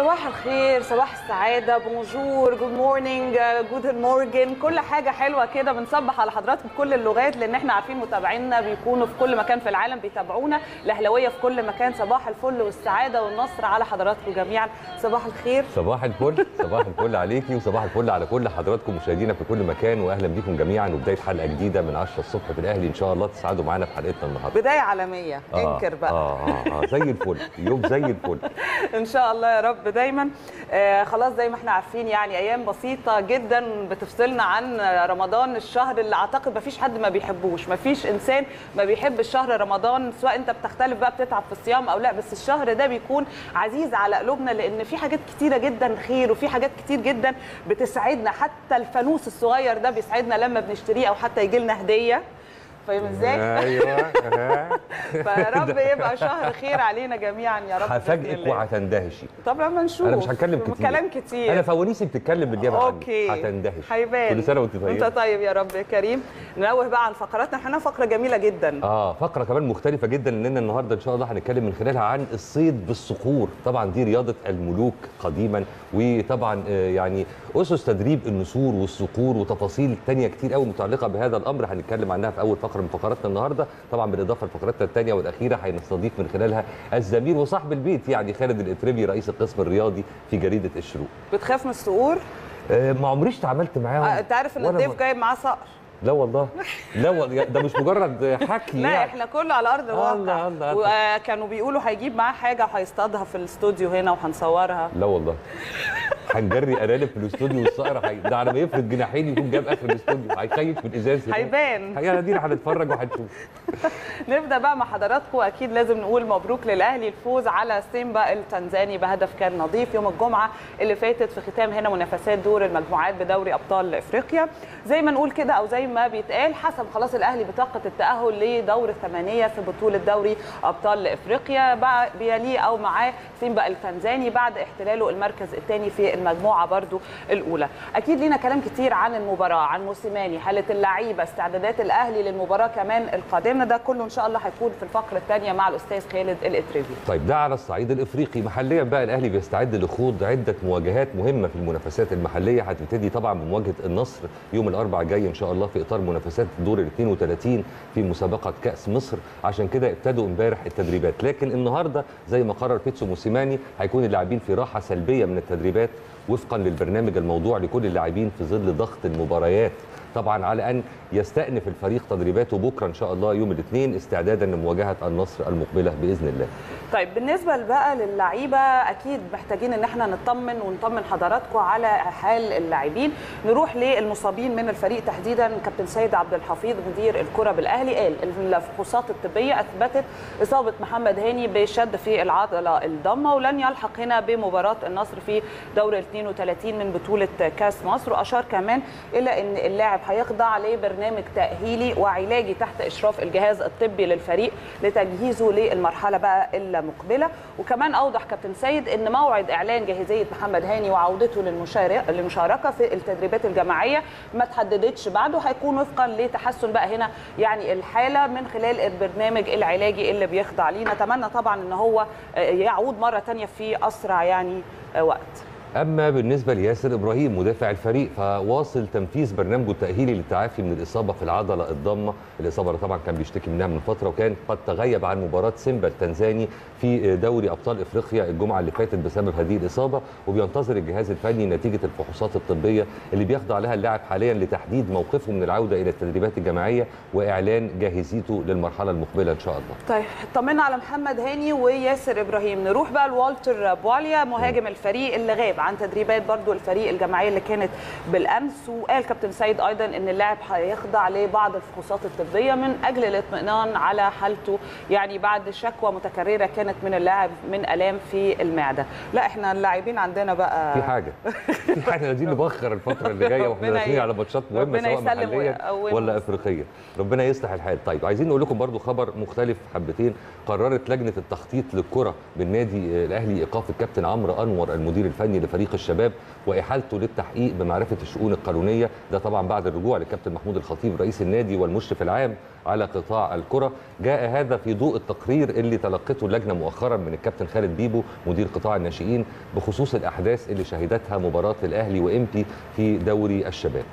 صباح الخير صباح السعادة بونجور جود مورنينج جود مورجن كل حاجة حلوة كده بنصبح على حضراتكم بكل اللغات لأن احنا عارفين متابعينا بيكونوا في كل مكان في العالم بيتابعونا الأهلاوية في كل مكان صباح الفل والسعادة والنصر على حضراتكم جميعا صباح الخير صباح الفل صباح الفل عليكي وصباح الفل على كل حضراتكم مشاهدينا في كل مكان واهلا بيكم جميعا وبدايه حلقه جديده من 10 الصبح في الاهلي ان شاء الله تسعدوا معانا في حلقتنا النهارده بداية عالمية انكر بقى اه اه اه زي الفل يوم زي الفل ان شاء الله يا رب دايما آه خلاص زي ما احنا عارفين يعني ايام بسيطه جدا بتفصلنا عن رمضان الشهر اللي اعتقد ما فيش حد ما بيحبوش ما فيش انسان ما بيحب الشهر رمضان سواء انت بتختلف بقى بتتعب في الصيام او لا بس الشهر ده بيكون عزيز على قلوبنا لان في حاجات كتيره جدا خير وفي حاجات كتير جدا بتسعدنا حتى الفانوس الصغير ده بيسعدنا لما بنشتريه او حتى يجي لنا هديه فاهم ازاي؟ ايوه آه. فيا رب يبقى شهر خير علينا جميعا يا رب بإذن هفاجئك الله. وهتندهشي طب لما نشوف انا مش هتكلم كتير كلام كتير انا فوانيسي بتتكلم بالنيابه عني اوكي هتندهش هيبان كل سنه وانت طيبه انت طيب يا رب يا كريم ننوه بقى عن فقراتنا احنا فقره جميله جدا اه فقره كمان مختلفه جدا لاننا النهارده ان شاء الله هنتكلم من خلالها عن الصيد بالصقور طبعا دي رياضه الملوك قديما وطبعا آه، يعني اسس تدريب النسور والصقور وتفاصيل تانية كتير قوي متعلقه بهذا الامر هنتكلم عنها في اول فقره من فقراتنا النهارده طبعا بالاضافه لفقراتنا الثانيه والاخيره هنستضيف من خلالها الزميل وصاحب البيت يعني خالد الاتربي رئيس القسم الرياضي في جريده الشروق بتخاف من الصقور آه، ما عمريش اتعاملت معاهم آه، انت عارف ان ولا الضيف م- جايب معاه صقر لا والله لا والله ده مش مجرد حكي لا يعني. احنا كله على ارض الواقع الله، الله. وكانوا بيقولوا هيجيب معاه حاجه وهيصطادها في الاستوديو هنا وهنصورها لا والله هنجري ارانب في الاستوديو والصقر هي... ده على ما يفرد جناحين يكون جاب اخر الاستوديو هيخيط في الازاز هناك. هيبان هي دينا هنتفرج وهنشوف نبدا بقى مع حضراتكم اكيد لازم نقول مبروك للاهلي الفوز على سيمبا التنزاني بهدف كان نظيف يوم الجمعه اللي فاتت في ختام هنا منافسات دور المجموعات بدوري ابطال افريقيا زي ما نقول كده او زي ما بيتقال حسب خلاص الاهلي بطاقه التاهل لدور الثمانيه في بطوله دوري ابطال افريقيا بقى بيليه او معاه سيمبا التنزاني بعد احتلاله المركز الثاني في المجموعه برضو الاولى اكيد لينا كلام كتير عن المباراه عن موسيماني حاله اللعيبه استعدادات الاهلي للمباراه كمان القادمه ده كله ان شاء الله هيكون في الفقره الثانيه مع الاستاذ خالد الاتريبي طيب ده على الصعيد الافريقي محليا بقى الاهلي بيستعد لخوض عده مواجهات مهمه في المنافسات المحليه هتبتدي طبعا بمواجهه النصر يوم الاربعاء الجاي ان شاء الله في اطار منافسات دور ال 32 في مسابقه كاس مصر عشان كده ابتدوا امبارح التدريبات لكن النهارده زي ما قرر بيتسو موسيماني هيكون اللاعبين في راحه سلبيه من التدريبات وفقا للبرنامج الموضوع لكل اللاعبين في ظل ضغط المباريات طبعا على ان يستأنف الفريق تدريباته بكره ان شاء الله يوم الاثنين استعدادا لمواجهه النصر المقبله باذن الله طيب بالنسبه بقى للعيبه اكيد محتاجين ان احنا نطمن ونطمن حضراتكم على حال اللاعبين نروح للمصابين من الفريق تحديدا كابتن سيد عبد الحفيظ مدير الكره بالاهلي قال الفحوصات الطبيه اثبتت اصابه محمد هاني بشد في العضله الضمه ولن يلحق هنا بمباراه النصر في دور ال 32 من بطوله كاس مصر واشار كمان الى ان اللاعب هيخضع لبرنامج تاهيلي وعلاجي تحت اشراف الجهاز الطبي للفريق لتجهيزه للمرحله بقى المقبله وكمان اوضح كابتن سيد ان موعد اعلان جاهزيه محمد هاني وعودته للمشاركه للمشاركه في التدريبات الجماعيه ما تحددتش بعده هيكون وفقا لتحسن بقى هنا يعني الحاله من خلال البرنامج العلاجي اللي بيخضع ليه نتمنى طبعا ان هو يعود مره ثانيه في اسرع يعني وقت اما بالنسبه لياسر ابراهيم مدافع الفريق فواصل تنفيذ برنامجه التاهيلي للتعافي من الاصابه في العضله الضامه الاصابه اللي طبعا كان بيشتكي منها من فتره وكان قد تغيب عن مباراه سيمبا التنزاني في دوري ابطال افريقيا الجمعه اللي فاتت بسبب هذه الاصابه وبينتظر الجهاز الفني نتيجه الفحوصات الطبيه اللي بيخضع لها اللاعب حاليا لتحديد موقفه من العوده الى التدريبات الجماعيه واعلان جاهزيته للمرحله المقبله ان شاء الله طيب طمنا على محمد هاني وياسر ابراهيم نروح بقى لوالتر بواليا مهاجم الفريق اللي غاب عن تدريبات برضو الفريق الجماعيه اللي كانت بالامس وقال كابتن سيد ايضا ان اللاعب هيخضع لبعض الفحوصات الطبيه من اجل الاطمئنان على حالته يعني بعد شكوى متكرره كانت من اللاعب من الام في المعده لا احنا اللاعبين عندنا بقى في حاجه في حاجه عايزين نبخر الفتره اللي جايه واحنا ربنا داخلين ي- على ماتشات مهمه ربنا سواء يسلم محليا ويقوم. ولا افريقيا ربنا يصلح الحال طيب عايزين نقول لكم برضو خبر مختلف حبتين قررت لجنه التخطيط للكره بالنادي الاهلي ايقاف الكابتن عمرو انور المدير الفني لفريق فريق الشباب واحالته للتحقيق بمعرفه الشؤون القانونيه ده طبعا بعد الرجوع للكابتن محمود الخطيب رئيس النادي والمشرف العام على قطاع الكره جاء هذا في ضوء التقرير اللي تلقته اللجنه مؤخرا من الكابتن خالد بيبو مدير قطاع الناشئين بخصوص الاحداث اللي شهدتها مباراه الاهلي وامبي في دوري الشباب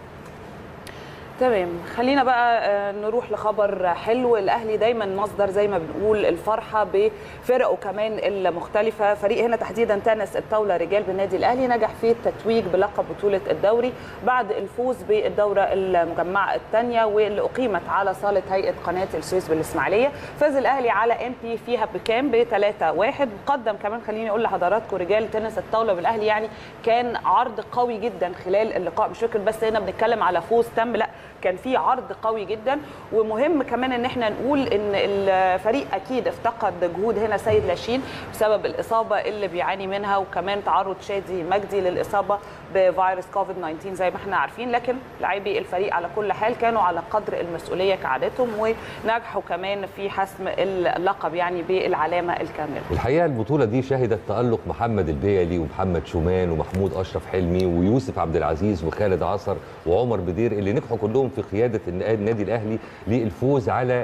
تمام خلينا بقى آه، نروح لخبر حلو الاهلي دايما مصدر زي ما بنقول الفرحه بفرقه كمان المختلفه فريق هنا تحديدا تنس الطاوله رجال بالنادي الاهلي نجح في التتويج بلقب بطوله الدوري بعد الفوز بالدوره المجمعه الثانيه واللي اقيمت على صاله هيئه قناه السويس بالاسماعيليه فاز الاهلي على ام بي فيها بكام ب 3 1 وقدم كمان خليني اقول لحضراتكم رجال تنس الطاوله بالاهلي يعني كان عرض قوي جدا خلال اللقاء مش فكره بس هنا بنتكلم على فوز تم لا كان في عرض قوي جدا ومهم كمان ان احنا نقول ان الفريق اكيد افتقد جهود هنا سيد لاشين بسبب الاصابه اللي بيعاني منها وكمان تعرض شادي مجدي للاصابه بفيروس كوفيد 19 زي ما احنا عارفين لكن لاعبي الفريق على كل حال كانوا على قدر المسؤوليه كعادتهم ونجحوا كمان في حسم اللقب يعني بالعلامه الكامله. الحقيقه البطوله دي شهدت تالق محمد البيلي ومحمد شومان ومحمود اشرف حلمي ويوسف عبد العزيز وخالد عصر وعمر بدير اللي نجحوا كلهم في قياده النادي الاهلي للفوز على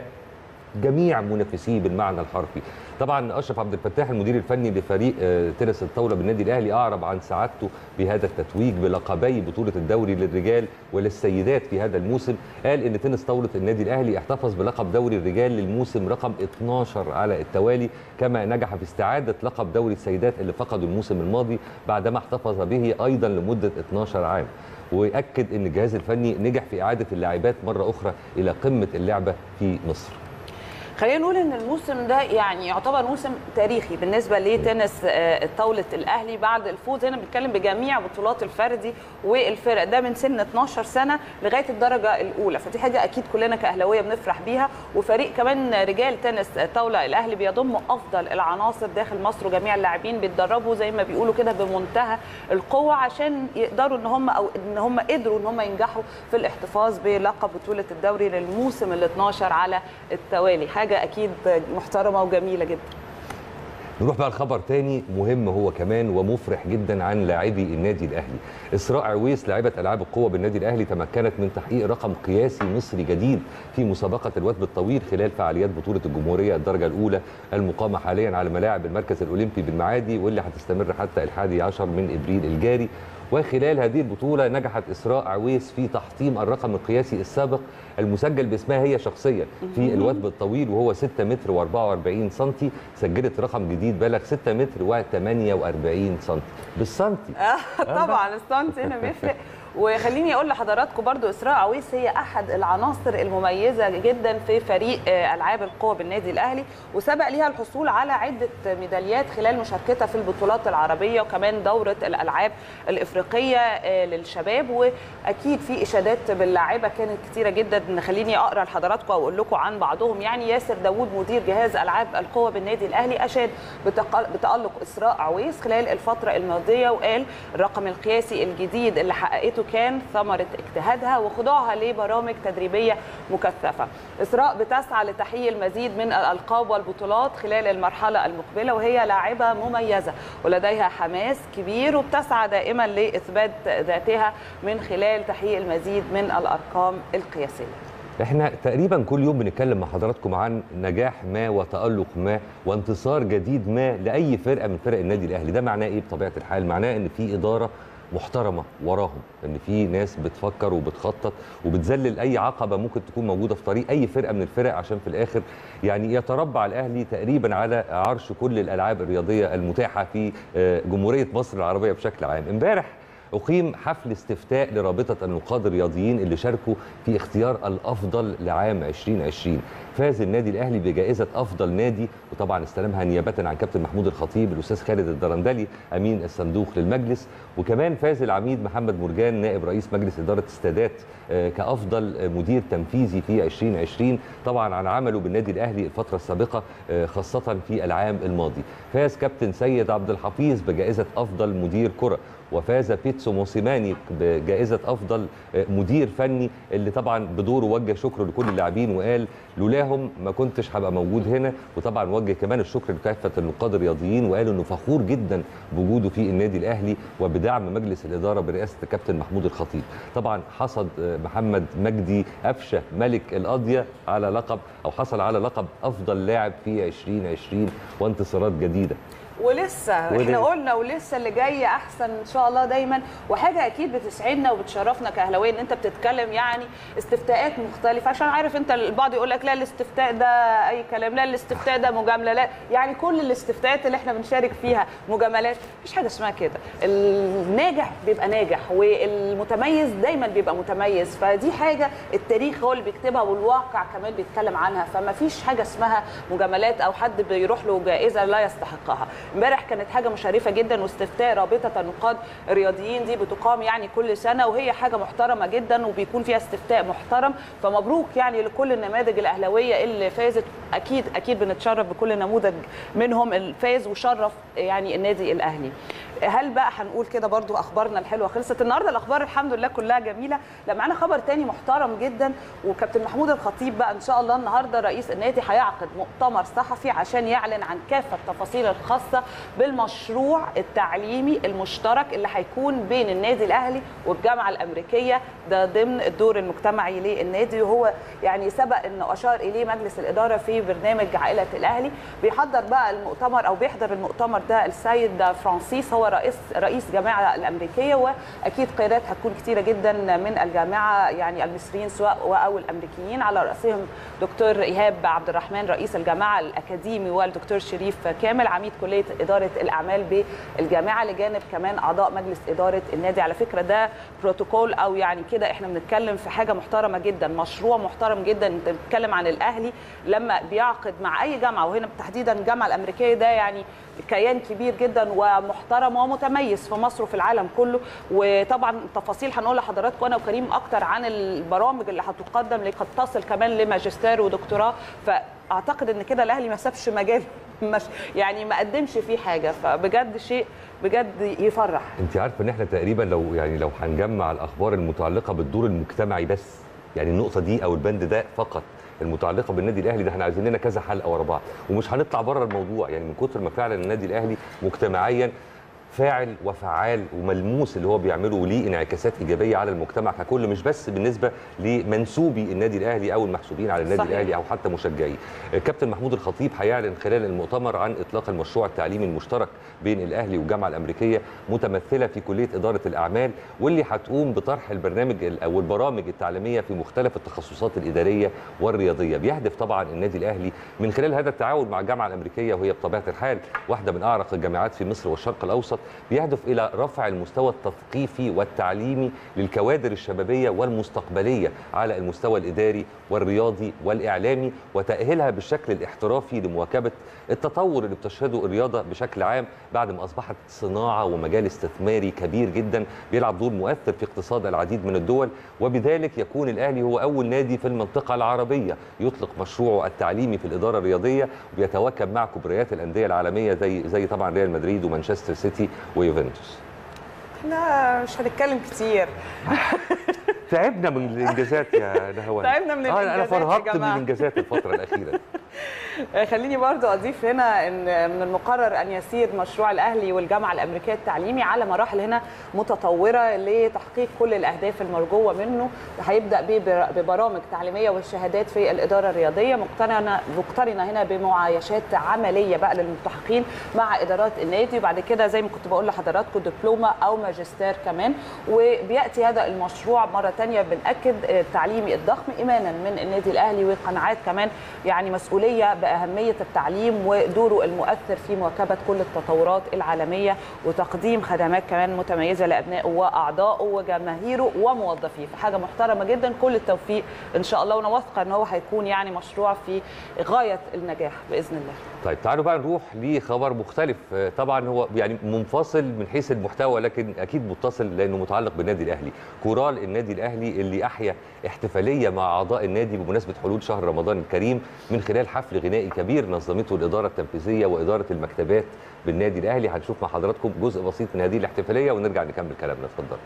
جميع منافسيه بالمعنى الحرفي طبعا اشرف عبد الفتاح المدير الفني لفريق آه، تنس الطاوله بالنادي الاهلي اعرب عن سعادته بهذا التتويج بلقبي بطوله الدوري للرجال وللسيدات في هذا الموسم قال ان تنس طاوله النادي الاهلي احتفظ بلقب دوري الرجال للموسم رقم 12 على التوالي كما نجح في استعاده لقب دوري السيدات اللي فقدوا الموسم الماضي بعدما احتفظ به ايضا لمده 12 عام واكد ان الجهاز الفني نجح في اعاده اللاعبات مره اخرى الى قمه اللعبه في مصر خلينا نقول ان الموسم ده يعني يعتبر موسم تاريخي بالنسبه لتنس آه، طاوله الاهلي بعد الفوز هنا بنتكلم بجميع بطولات الفردي والفرق ده من سن 12 سنه لغايه الدرجه الاولى فدي حاجه اكيد كلنا كاهلاويه بنفرح بيها وفريق كمان رجال تنس طاوله الاهلي بيضم افضل العناصر داخل مصر وجميع اللاعبين بيتدربوا زي ما بيقولوا كده بمنتهى القوه عشان يقدروا ان هم او ان هم قدروا ان هم ينجحوا في الاحتفاظ بلقب بطوله الدوري للموسم ال 12 على التوالي حاجه اكيد محترمه وجميله جدا نروح بقى لخبر تاني مهم هو كمان ومفرح جدا عن لاعبي النادي الاهلي اسراء عويس لاعبه العاب القوه بالنادي الاهلي تمكنت من تحقيق رقم قياسي مصري جديد في مسابقه الوثب الطويل خلال فعاليات بطوله الجمهوريه الدرجه الاولى المقامه حاليا على ملاعب المركز الاولمبي بالمعادي واللي هتستمر حتى الحادي عشر من ابريل الجاري وخلال هذه البطولة نجحت إسراء عويس في تحطيم الرقم القياسي السابق المسجل باسمها هي شخصيا في الوثب الطويل وهو 6 متر و44 سنتي سجلت رقم جديد بلغ 6 متر و48 سنتي بالسنتي آه، طبعا السنتي هنا بيفرق وخليني اقول لحضراتكم برضو اسراء عويس هي احد العناصر المميزه جدا في فريق آه، العاب القوى بالنادي الاهلي وسبق ليها الحصول على عده ميداليات خلال مشاركتها في البطولات العربيه وكمان دوره الالعاب الافريقيه آه، للشباب واكيد في اشادات باللاعبه كانت كتيره جدا خليني اقرا لحضراتكم واقول لكم عن بعضهم يعني ياسر داوود مدير جهاز العاب القوى بالنادي الاهلي اشاد بتق- بتالق اسراء عويس خلال الفتره الماضيه وقال الرقم القياسي الجديد اللي حققته كان ثمره اجتهادها وخضوعها لبرامج تدريبيه مكثفه. اسراء بتسعى لتحقيق المزيد من الالقاب والبطولات خلال المرحله المقبله وهي لاعبه مميزه ولديها حماس كبير وبتسعى دائما لاثبات ذاتها من خلال تحقيق المزيد من الارقام القياسيه. احنا تقريبا كل يوم بنتكلم مع حضراتكم عن نجاح ما وتألق ما وانتصار جديد ما لأي فرقة من فرق النادي الأهلي ده معناه إيه بطبيعة الحال معناه إن في إدارة محترمة وراهم إن في ناس بتفكر وبتخطط وبتذلل أي عقبة ممكن تكون موجودة في طريق أي فرقة من الفرق عشان في الآخر يعني يتربع الأهلي تقريبا على عرش كل الألعاب الرياضية المتاحة في آه، جمهورية مصر العربية بشكل عام امبارح أقيم حفل استفتاء لرابطة النقاد الرياضيين اللي شاركوا في اختيار الأفضل لعام 2020 فاز النادي الأهلي بجائزة أفضل نادي وطبعا استلمها نيابة عن كابتن محمود الخطيب الأستاذ خالد الدرندلي أمين الصندوق للمجلس وكمان فاز العميد محمد مرجان نائب رئيس مجلس إدارة السادات آه، كأفضل مدير تنفيذي في 2020 طبعا عن عمله بالنادي الأهلي الفترة السابقة آه، خاصة في العام الماضي فاز كابتن سيد عبد الحفيظ بجائزة أفضل مدير كرة وفاز بيتسو بيتسو موسيماني بجائزه افضل مدير فني اللي طبعا بدوره وجه شكر لكل اللاعبين وقال لولاهم ما كنتش هبقى موجود هنا وطبعا وجه كمان الشكر لكافه النقاد الرياضيين وقال انه فخور جدا بوجوده في النادي الاهلي وبدعم مجلس الاداره برئاسه الكابتن محمود الخطيب طبعا حصد محمد مجدي قفشه ملك القضيه على لقب او حصل على لقب افضل لاعب في 2020 وانتصارات جديده ولسه ولسه. احنا قلنا ولسه اللي جاي احسن ان شاء الله دايما وحاجه اكيد بتسعدنا وبتشرفنا كاهلاويه ان انت بتتكلم يعني استفتاءات مختلفه عشان عارف انت البعض يقول لك لا الاستفتاء ده اي كلام لا الاستفتاء ده مجامله لا يعني كل الاستفتاءات اللي احنا بنشارك فيها مجاملات مفيش حاجه اسمها كده الناجح بيبقى ناجح والمتميز دايما بيبقى متميز فدي حاجه التاريخ هو اللي بيكتبها والواقع كمان بيتكلم عنها فما فيش حاجه اسمها مجاملات او حد بيروح له جائزه لا يستحقها امبارح كانت حاجه مشرفه جدا واستفتاء رابطه النقاد الرياضيين دي بتقام يعني كل سنه وهي حاجه محترمه جدا وبيكون فيها استفتاء محترم فمبروك يعني لكل النماذج الاهلاويه اللي فازت اكيد اكيد بنتشرف بكل نموذج منهم الفاز وشرف يعني النادي الاهلي هل بقى هنقول كده برضو اخبارنا الحلوه خلصت النهارده الاخبار الحمد لله كلها جميله لا معانا خبر تاني محترم جدا وكابتن محمود الخطيب بقى ان شاء الله النهارده رئيس النادي هيعقد مؤتمر صحفي عشان يعلن عن كافه التفاصيل الخاصه بالمشروع التعليمي المشترك اللي هيكون بين النادي الاهلي والجامعه الامريكيه ده ضمن الدور المجتمعي للنادي وهو يعني سبق انه اشار اليه مجلس الاداره في برنامج عائله الاهلي بيحضر بقى المؤتمر او بيحضر المؤتمر ده السيد فرانسيس هو رئيس رئيس الجامعه الامريكيه واكيد قيادات هتكون كثيره جدا من الجامعه يعني المصريين سواء او الامريكيين على راسهم دكتور ايهاب عبد الرحمن رئيس الجامعه الاكاديمي والدكتور شريف كامل عميد كليه اداره الاعمال بالجامعه لجانب كمان اعضاء مجلس اداره النادي على فكره ده بروتوكول او يعني كده احنا بنتكلم في حاجه محترمه جدا مشروع محترم جدا انت بتتكلم عن الاهلي لما بيعقد مع اي جامعه وهنا تحديدا الجامعه الامريكيه ده يعني كيان كبير جدا ومحترم ومتميز في مصر وفي العالم كله وطبعا تفاصيل هنقول لحضراتكم انا وكريم اكتر عن البرامج اللي هتقدم اللي قد تصل كمان لماجستير ودكتوراه فاعتقد ان كده الاهلي ما سابش مجال مش يعني ما قدمش فيه حاجه فبجد شيء بجد يفرح انت عارفه ان احنا تقريبا لو يعني لو هنجمع الاخبار المتعلقه بالدور المجتمعي بس يعني النقطه دي او البند ده فقط المتعلقه بالنادي الاهلي ده احنا عايزين لنا كذا حلقه ورا بعض ومش هنطلع بره الموضوع يعني من كتر ما فعلا النادي الاهلي مجتمعيا فاعل وفعال وملموس اللي هو بيعمله وليه انعكاسات ايجابيه على المجتمع ككل مش بس بالنسبه لمنسوبي النادي الاهلي او المحسوبين على النادي صحيح. الاهلي او حتى مشجعيه. كابتن محمود الخطيب هيعلن خلال المؤتمر عن اطلاق المشروع التعليمي المشترك بين الاهلي والجامعه الامريكيه متمثله في كليه اداره الاعمال واللي هتقوم بطرح البرنامج ال- او البرامج التعليميه في مختلف التخصصات الاداريه والرياضيه. بيهدف طبعا النادي الاهلي من خلال هذا التعاون مع الجامعه الامريكيه وهي بطبيعه الحال واحده من اعرق الجامعات في مصر والشرق الاوسط بيهدف الى رفع المستوى التثقيفي والتعليمي للكوادر الشبابيه والمستقبليه على المستوى الاداري والرياضي والاعلامي وتاهيلها بالشكل الاحترافي لمواكبه التطور اللي بتشهده الرياضه بشكل عام بعد ما اصبحت صناعه ومجال استثماري كبير جدا بيلعب دور مؤثر في اقتصاد العديد من الدول وبذلك يكون الاهلي هو اول نادي في المنطقه العربيه يطلق مشروعه التعليمي في الاداره الرياضيه وبيتواكب مع كبريات الانديه العالميه زي زي طبعا ريال مدريد ومانشستر سيتي ويوفنتوس احنا مش هنتكلم كتير تعبنا من الانجازات يا نهوان تعبنا من آه، انا الإنجازات يا فرهطت من جماعة. الانجازات الفتره الاخيره خليني برضو اضيف هنا ان من المقرر ان يسير مشروع الاهلي والجامعه الامريكيه التعليمي على مراحل هنا متطوره لتحقيق كل الاهداف المرجوه منه هيبدا بيه ببرامج تعليميه والشهادات في الاداره الرياضيه مقترنه مقترنه هنا بمعايشات عمليه بقى للملتحقين مع ادارات النادي وبعد كده زي ما كنت بقول لحضراتكم دبلومه او ماجستير كمان وبياتي هذا المشروع مره ثانيه بناكد التعليمي الضخم ايمانا من النادي الاهلي وقناعات كمان يعني مسؤوليه باهميه التعليم ودوره المؤثر في مواكبه كل التطورات العالميه وتقديم خدمات كمان متميزه لابنائه واعضائه وجماهيره وموظفيه فحاجه محترمه جدا كل التوفيق ان شاء الله وانا واثقه ان هو هيكون يعني مشروع في غايه النجاح باذن الله طيب تعالوا بقى نروح لخبر مختلف آه، طبعا هو يعني منفصل من حيث المحتوى لكن اكيد متصل لانه متعلق بالنادي الاهلي كورال النادي الاهلي اللي احيا احتفاليه مع اعضاء النادي بمناسبه حلول شهر رمضان الكريم من خلال حفل غنائي غنائي كبير نظمته الاداره التنفيذيه واداره المكتبات بالنادي الاهلي هنشوف مع حضراتكم جزء بسيط من هذه الاحتفاليه ونرجع نكمل كلامنا اتفضل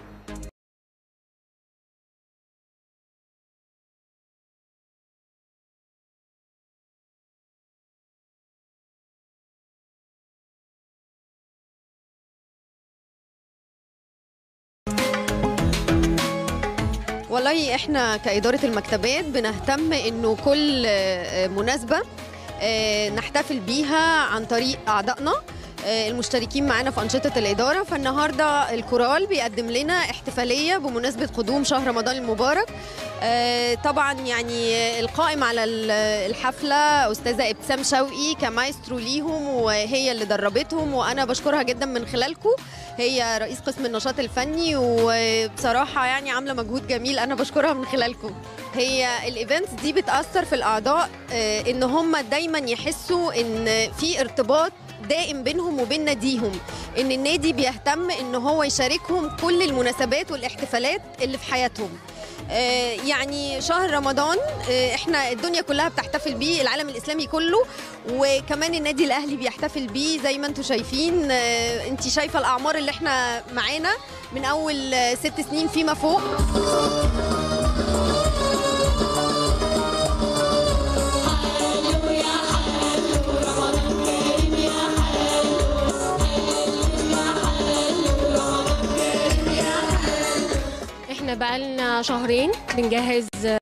والله احنا كإدارة المكتبات بنهتم انه كل آه، مناسبة آه، نحتفل بيها عن طريق أعضائنا آه، المشتركين معانا في أنشطة الإدارة فالنهاردة الكورال بيقدم لنا احتفالية بمناسبة قدوم شهر رمضان المبارك آه، طبعا يعني القائم على ال- الحفلة أستاذة ابتسام شوقي كمايسترو ليهم وهي اللي دربتهم وأنا بشكرها جدا من خلالكم هي رئيس قسم النشاط الفني وبصراحة يعني عاملة مجهود جميل أنا بشكرها من خلالكم هي الايفنتس دي بتأثر في الأعضاء آه، إن هم دايما يحسوا إن في ارتباط دائم بينهم وبين ناديهم إن النادي بيهتم إن هو يشاركهم كل المناسبات والاحتفالات اللي في حياتهم آه، يعني شهر رمضان آه، احنا الدنيا كلها بتحتفل بيه العالم الاسلامي كله وكمان النادي الاهلي بيحتفل بيه زي ما انتم شايفين آه، انت شايفه الاعمار اللي احنا معانا من اول آه، ست سنين فيما فوق احنا بقالنا شهرين بنجهز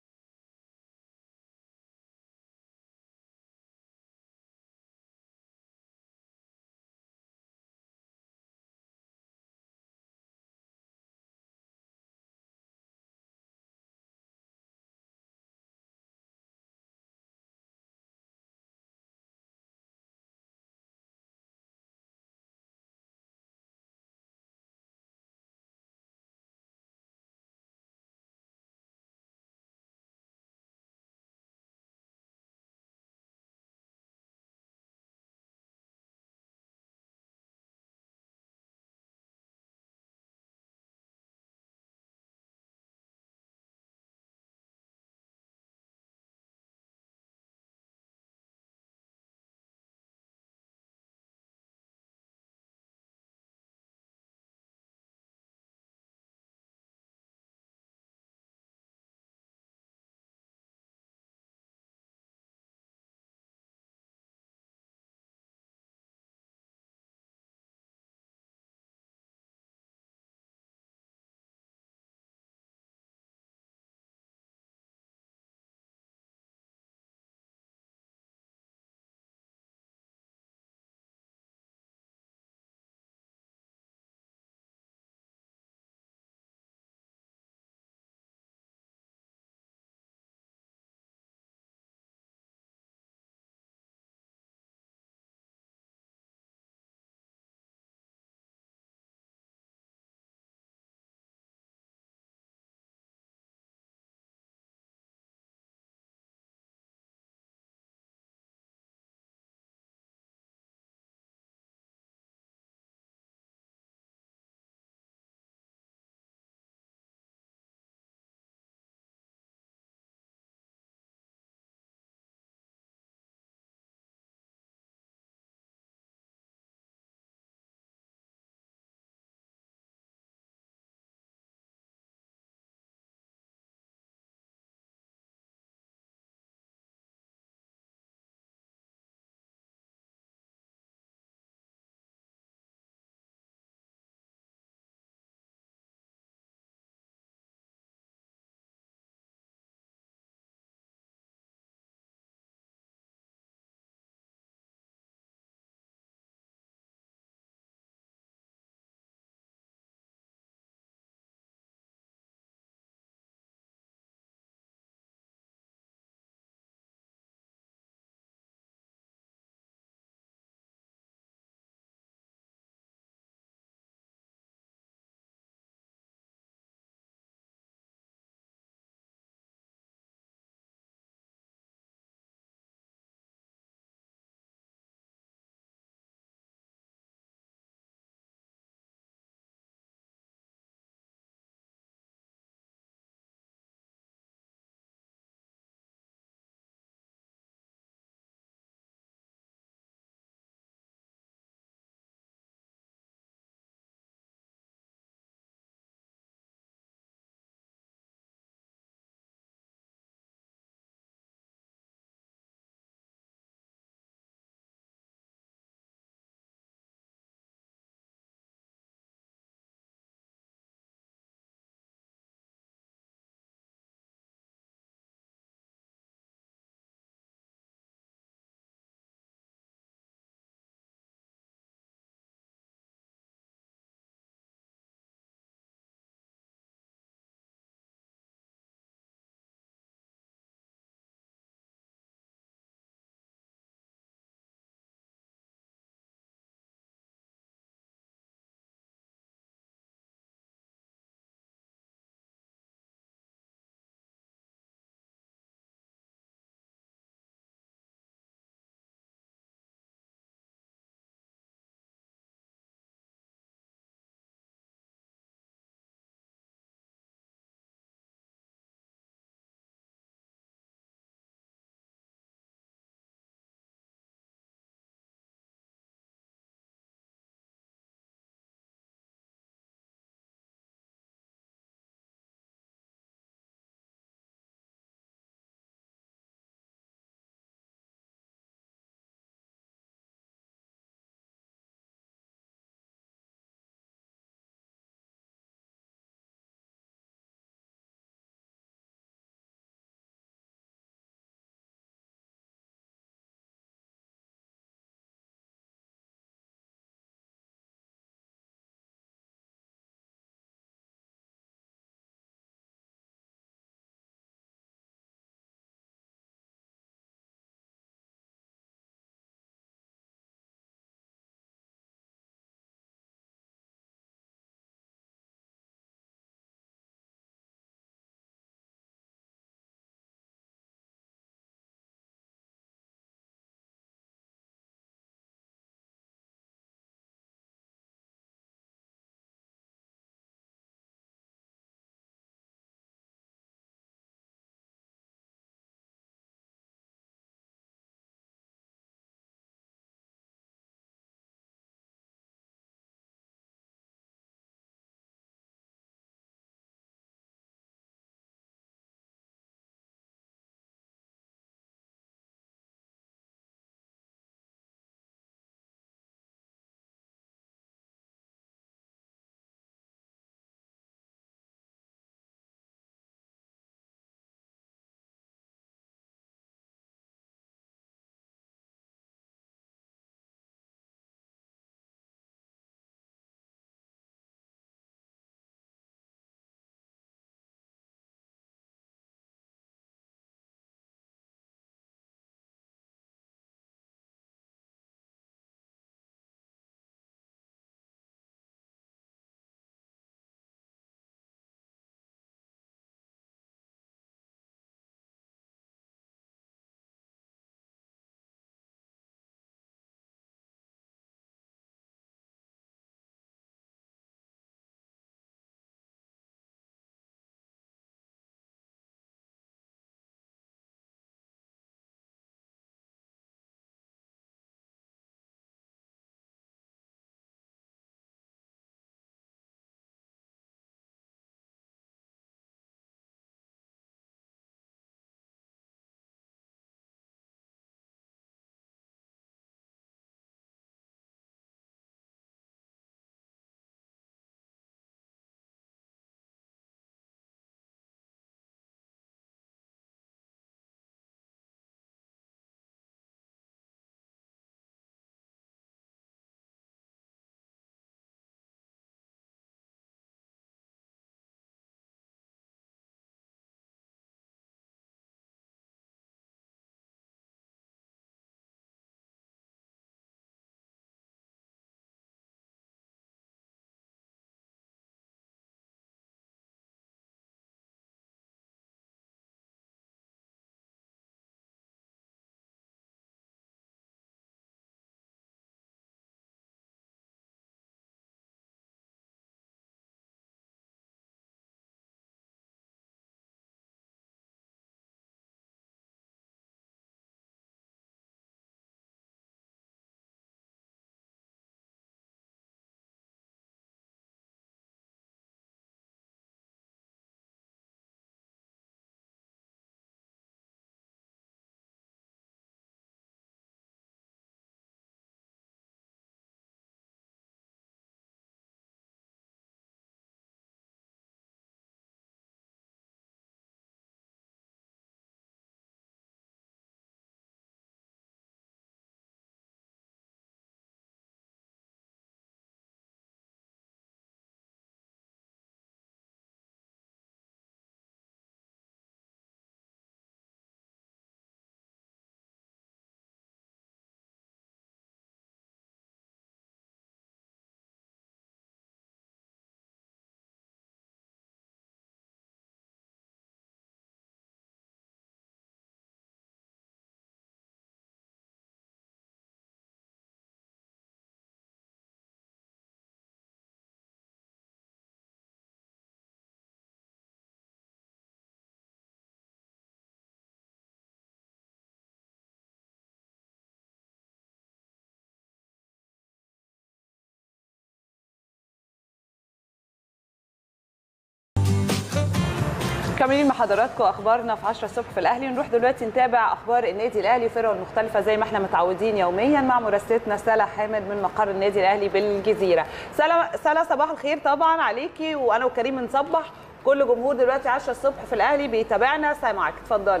مكملين مع حضراتكم اخبارنا في 10 الصبح في الاهلي نروح دلوقتي نتابع اخبار النادي الاهلي وفرقه المختلفه زي ما احنا متعودين يوميا مع مراسلتنا سلا حامد من مقر النادي الاهلي بالجزيره سلا سلا صباح الخير طبعا عليكي وانا وكريم بنصبح كل جمهور دلوقتي 10 الصبح في الاهلي بيتابعنا سامعك اتفضلي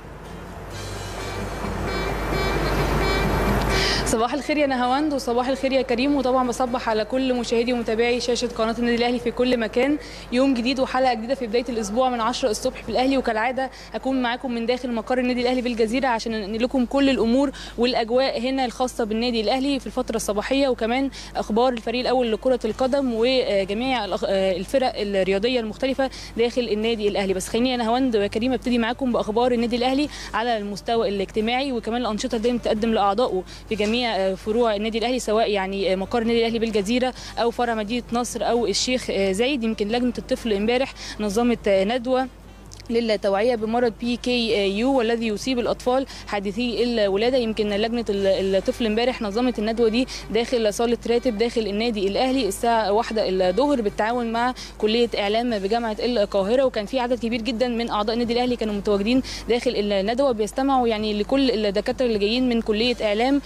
صباح الخير يا نهاوند وصباح الخير يا كريم وطبعا بصبح على كل مشاهدي ومتابعي شاشه قناه النادي الاهلي في كل مكان يوم جديد وحلقه جديده في بدايه الاسبوع من 10 الصبح في الاهلي وكالعاده هكون معاكم من داخل مقر النادي الاهلي بالجزيره عشان انقل لكم كل الامور والاجواء هنا الخاصه بالنادي الاهلي في الفتره الصباحيه وكمان اخبار الفريق الاول لكره القدم وجميع الفرق الرياضيه المختلفه داخل النادي الاهلي بس خليني يا نهاوند وكريم ابتدي معاكم باخبار النادي الاهلي على المستوى الاجتماعي وكمان الانشطه اللي بتقدم لاعضائه في جميع فروع النادي الاهلي سواء يعني مقر النادي الاهلي بالجزيره او فرع مدينه نصر او الشيخ زايد يمكن لجنه الطفل امبارح نظمت ندوه للتوعيه بمرض بي كي يو والذي يصيب الاطفال حادثي الولاده يمكن لجنه الطفل امبارح نظمت الندوه دي داخل صاله راتب داخل النادي الاهلي الساعه واحدة الظهر بالتعاون مع كليه اعلام بجامعه القاهره وكان في عدد كبير جدا من اعضاء النادي الاهلي كانوا متواجدين داخل الندوه بيستمعوا يعني لكل الدكاتره اللي جايين من كليه اعلام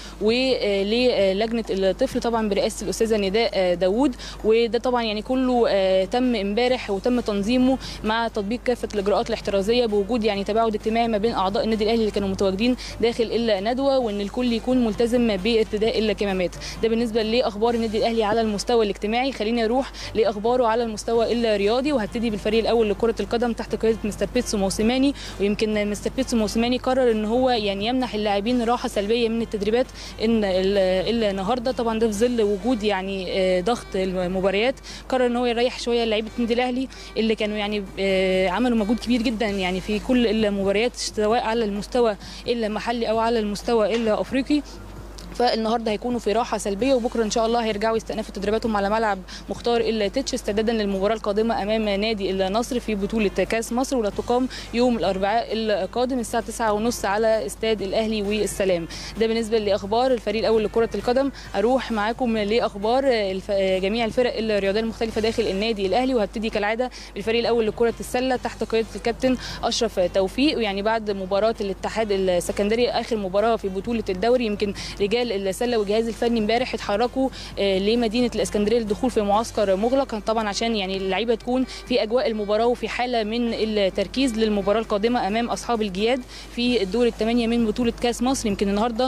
وللجنه الطفل طبعا برئاسه الاستاذه نداء داوود وده طبعا يعني كله تم امبارح وتم تنظيمه مع تطبيق كافه الاجراءات الاحترازيه بوجود يعني تباعد اجتماعي ما بين اعضاء النادي الاهلي اللي كانوا متواجدين داخل الندوه وان الكل يكون ملتزم بارتداء الكمامات ده بالنسبه لاخبار النادي الاهلي على المستوى الاجتماعي خليني اروح لاخباره على المستوى الرياضي وهبتدي بالفريق الاول لكره القدم تحت قياده مستر بيتسو موسيماني ويمكن مستر بيتسو موسيماني قرر ان هو يعني يمنح اللاعبين راحه سلبيه من التدريبات ان النهارده طبعا ده في ظل وجود يعني ضغط المباريات قرر ان هو يريح شويه لعيبه النادي الاهلي اللي كانوا يعني عملوا مجهود كبير جدا يعني في كل المباريات سواء على المستوى المحلي او على المستوى الافريقي فالنهارده هيكونوا في راحه سلبيه وبكره ان شاء الله هيرجعوا يستأنفوا تدريباتهم على ملعب مختار التتش استعدادا للمباراه القادمه امام نادي النصر في بطوله كاس مصر واللي تقام يوم الاربعاء القادم الساعه 9:30 على استاد الاهلي والسلام ده بالنسبه لاخبار الفريق الاول لكره القدم اروح معاكم لاخبار الف... جميع الفرق الرياضيه المختلفه داخل النادي الاهلي وهبتدي كالعاده بالفريق الاول لكره السله تحت قياده الكابتن اشرف توفيق ويعني بعد مباراه الاتحاد السكندري اخر مباراه في بطوله الدوري يمكن رجال رجال السله والجهاز الفني امبارح اتحركوا لمدينه الاسكندريه للدخول في معسكر مغلق طبعا عشان يعني اللعيبه تكون في اجواء المباراه وفي حاله من التركيز للمباراه القادمه امام اصحاب الجياد في الدور الثمانيه من بطوله كاس مصر يمكن النهارده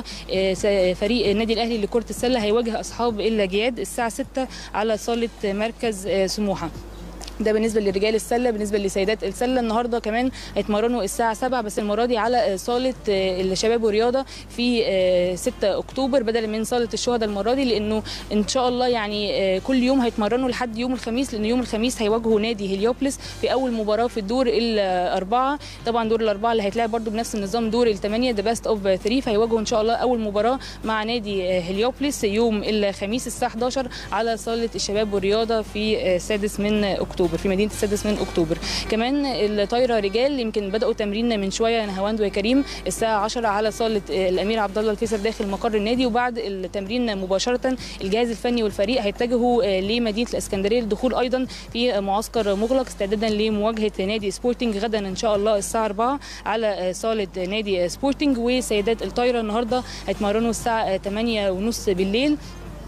فريق النادي الاهلي لكره السله هيواجه اصحاب الجياد الساعه 6 على صاله مركز سموحه ده بالنسبه لرجال السله بالنسبه لسيدات السله النهارده كمان هيتمرنوا الساعه 7 بس المره دي على صاله الشباب والرياضه في 6 اكتوبر بدلا من صاله الشهداء المره دي لانه ان شاء الله يعني كل يوم هيتمرنوا لحد يوم الخميس لان يوم الخميس هيواجهوا نادي هليوبلس في اول مباراه في الدور الاربعه طبعا دور الاربعه اللي هيتلعب برده بنفس النظام دور الثمانيه ذا بيست اوف 3 فهيواجهوا ان شاء الله اول مباراه مع نادي هليوبلس يوم الخميس الساعه 11 على صاله الشباب والرياضه في السادس من اكتوبر اكتوبر في مدينه السادس من اكتوبر كمان الطايره رجال يمكن بداوا تمرين من شويه نهاوند وكريم الساعه 10 على صاله الامير عبد الله الفيصل داخل مقر النادي وبعد التمرين مباشره الجهاز الفني والفريق هيتجهوا لمدينه الاسكندريه للدخول ايضا في معسكر مغلق استعدادا لمواجهه نادي سبورتنج غدا ان شاء الله الساعه 4 على صاله نادي سبورتنج وسيدات الطايره النهارده هيتمرنوا الساعه 8:30 بالليل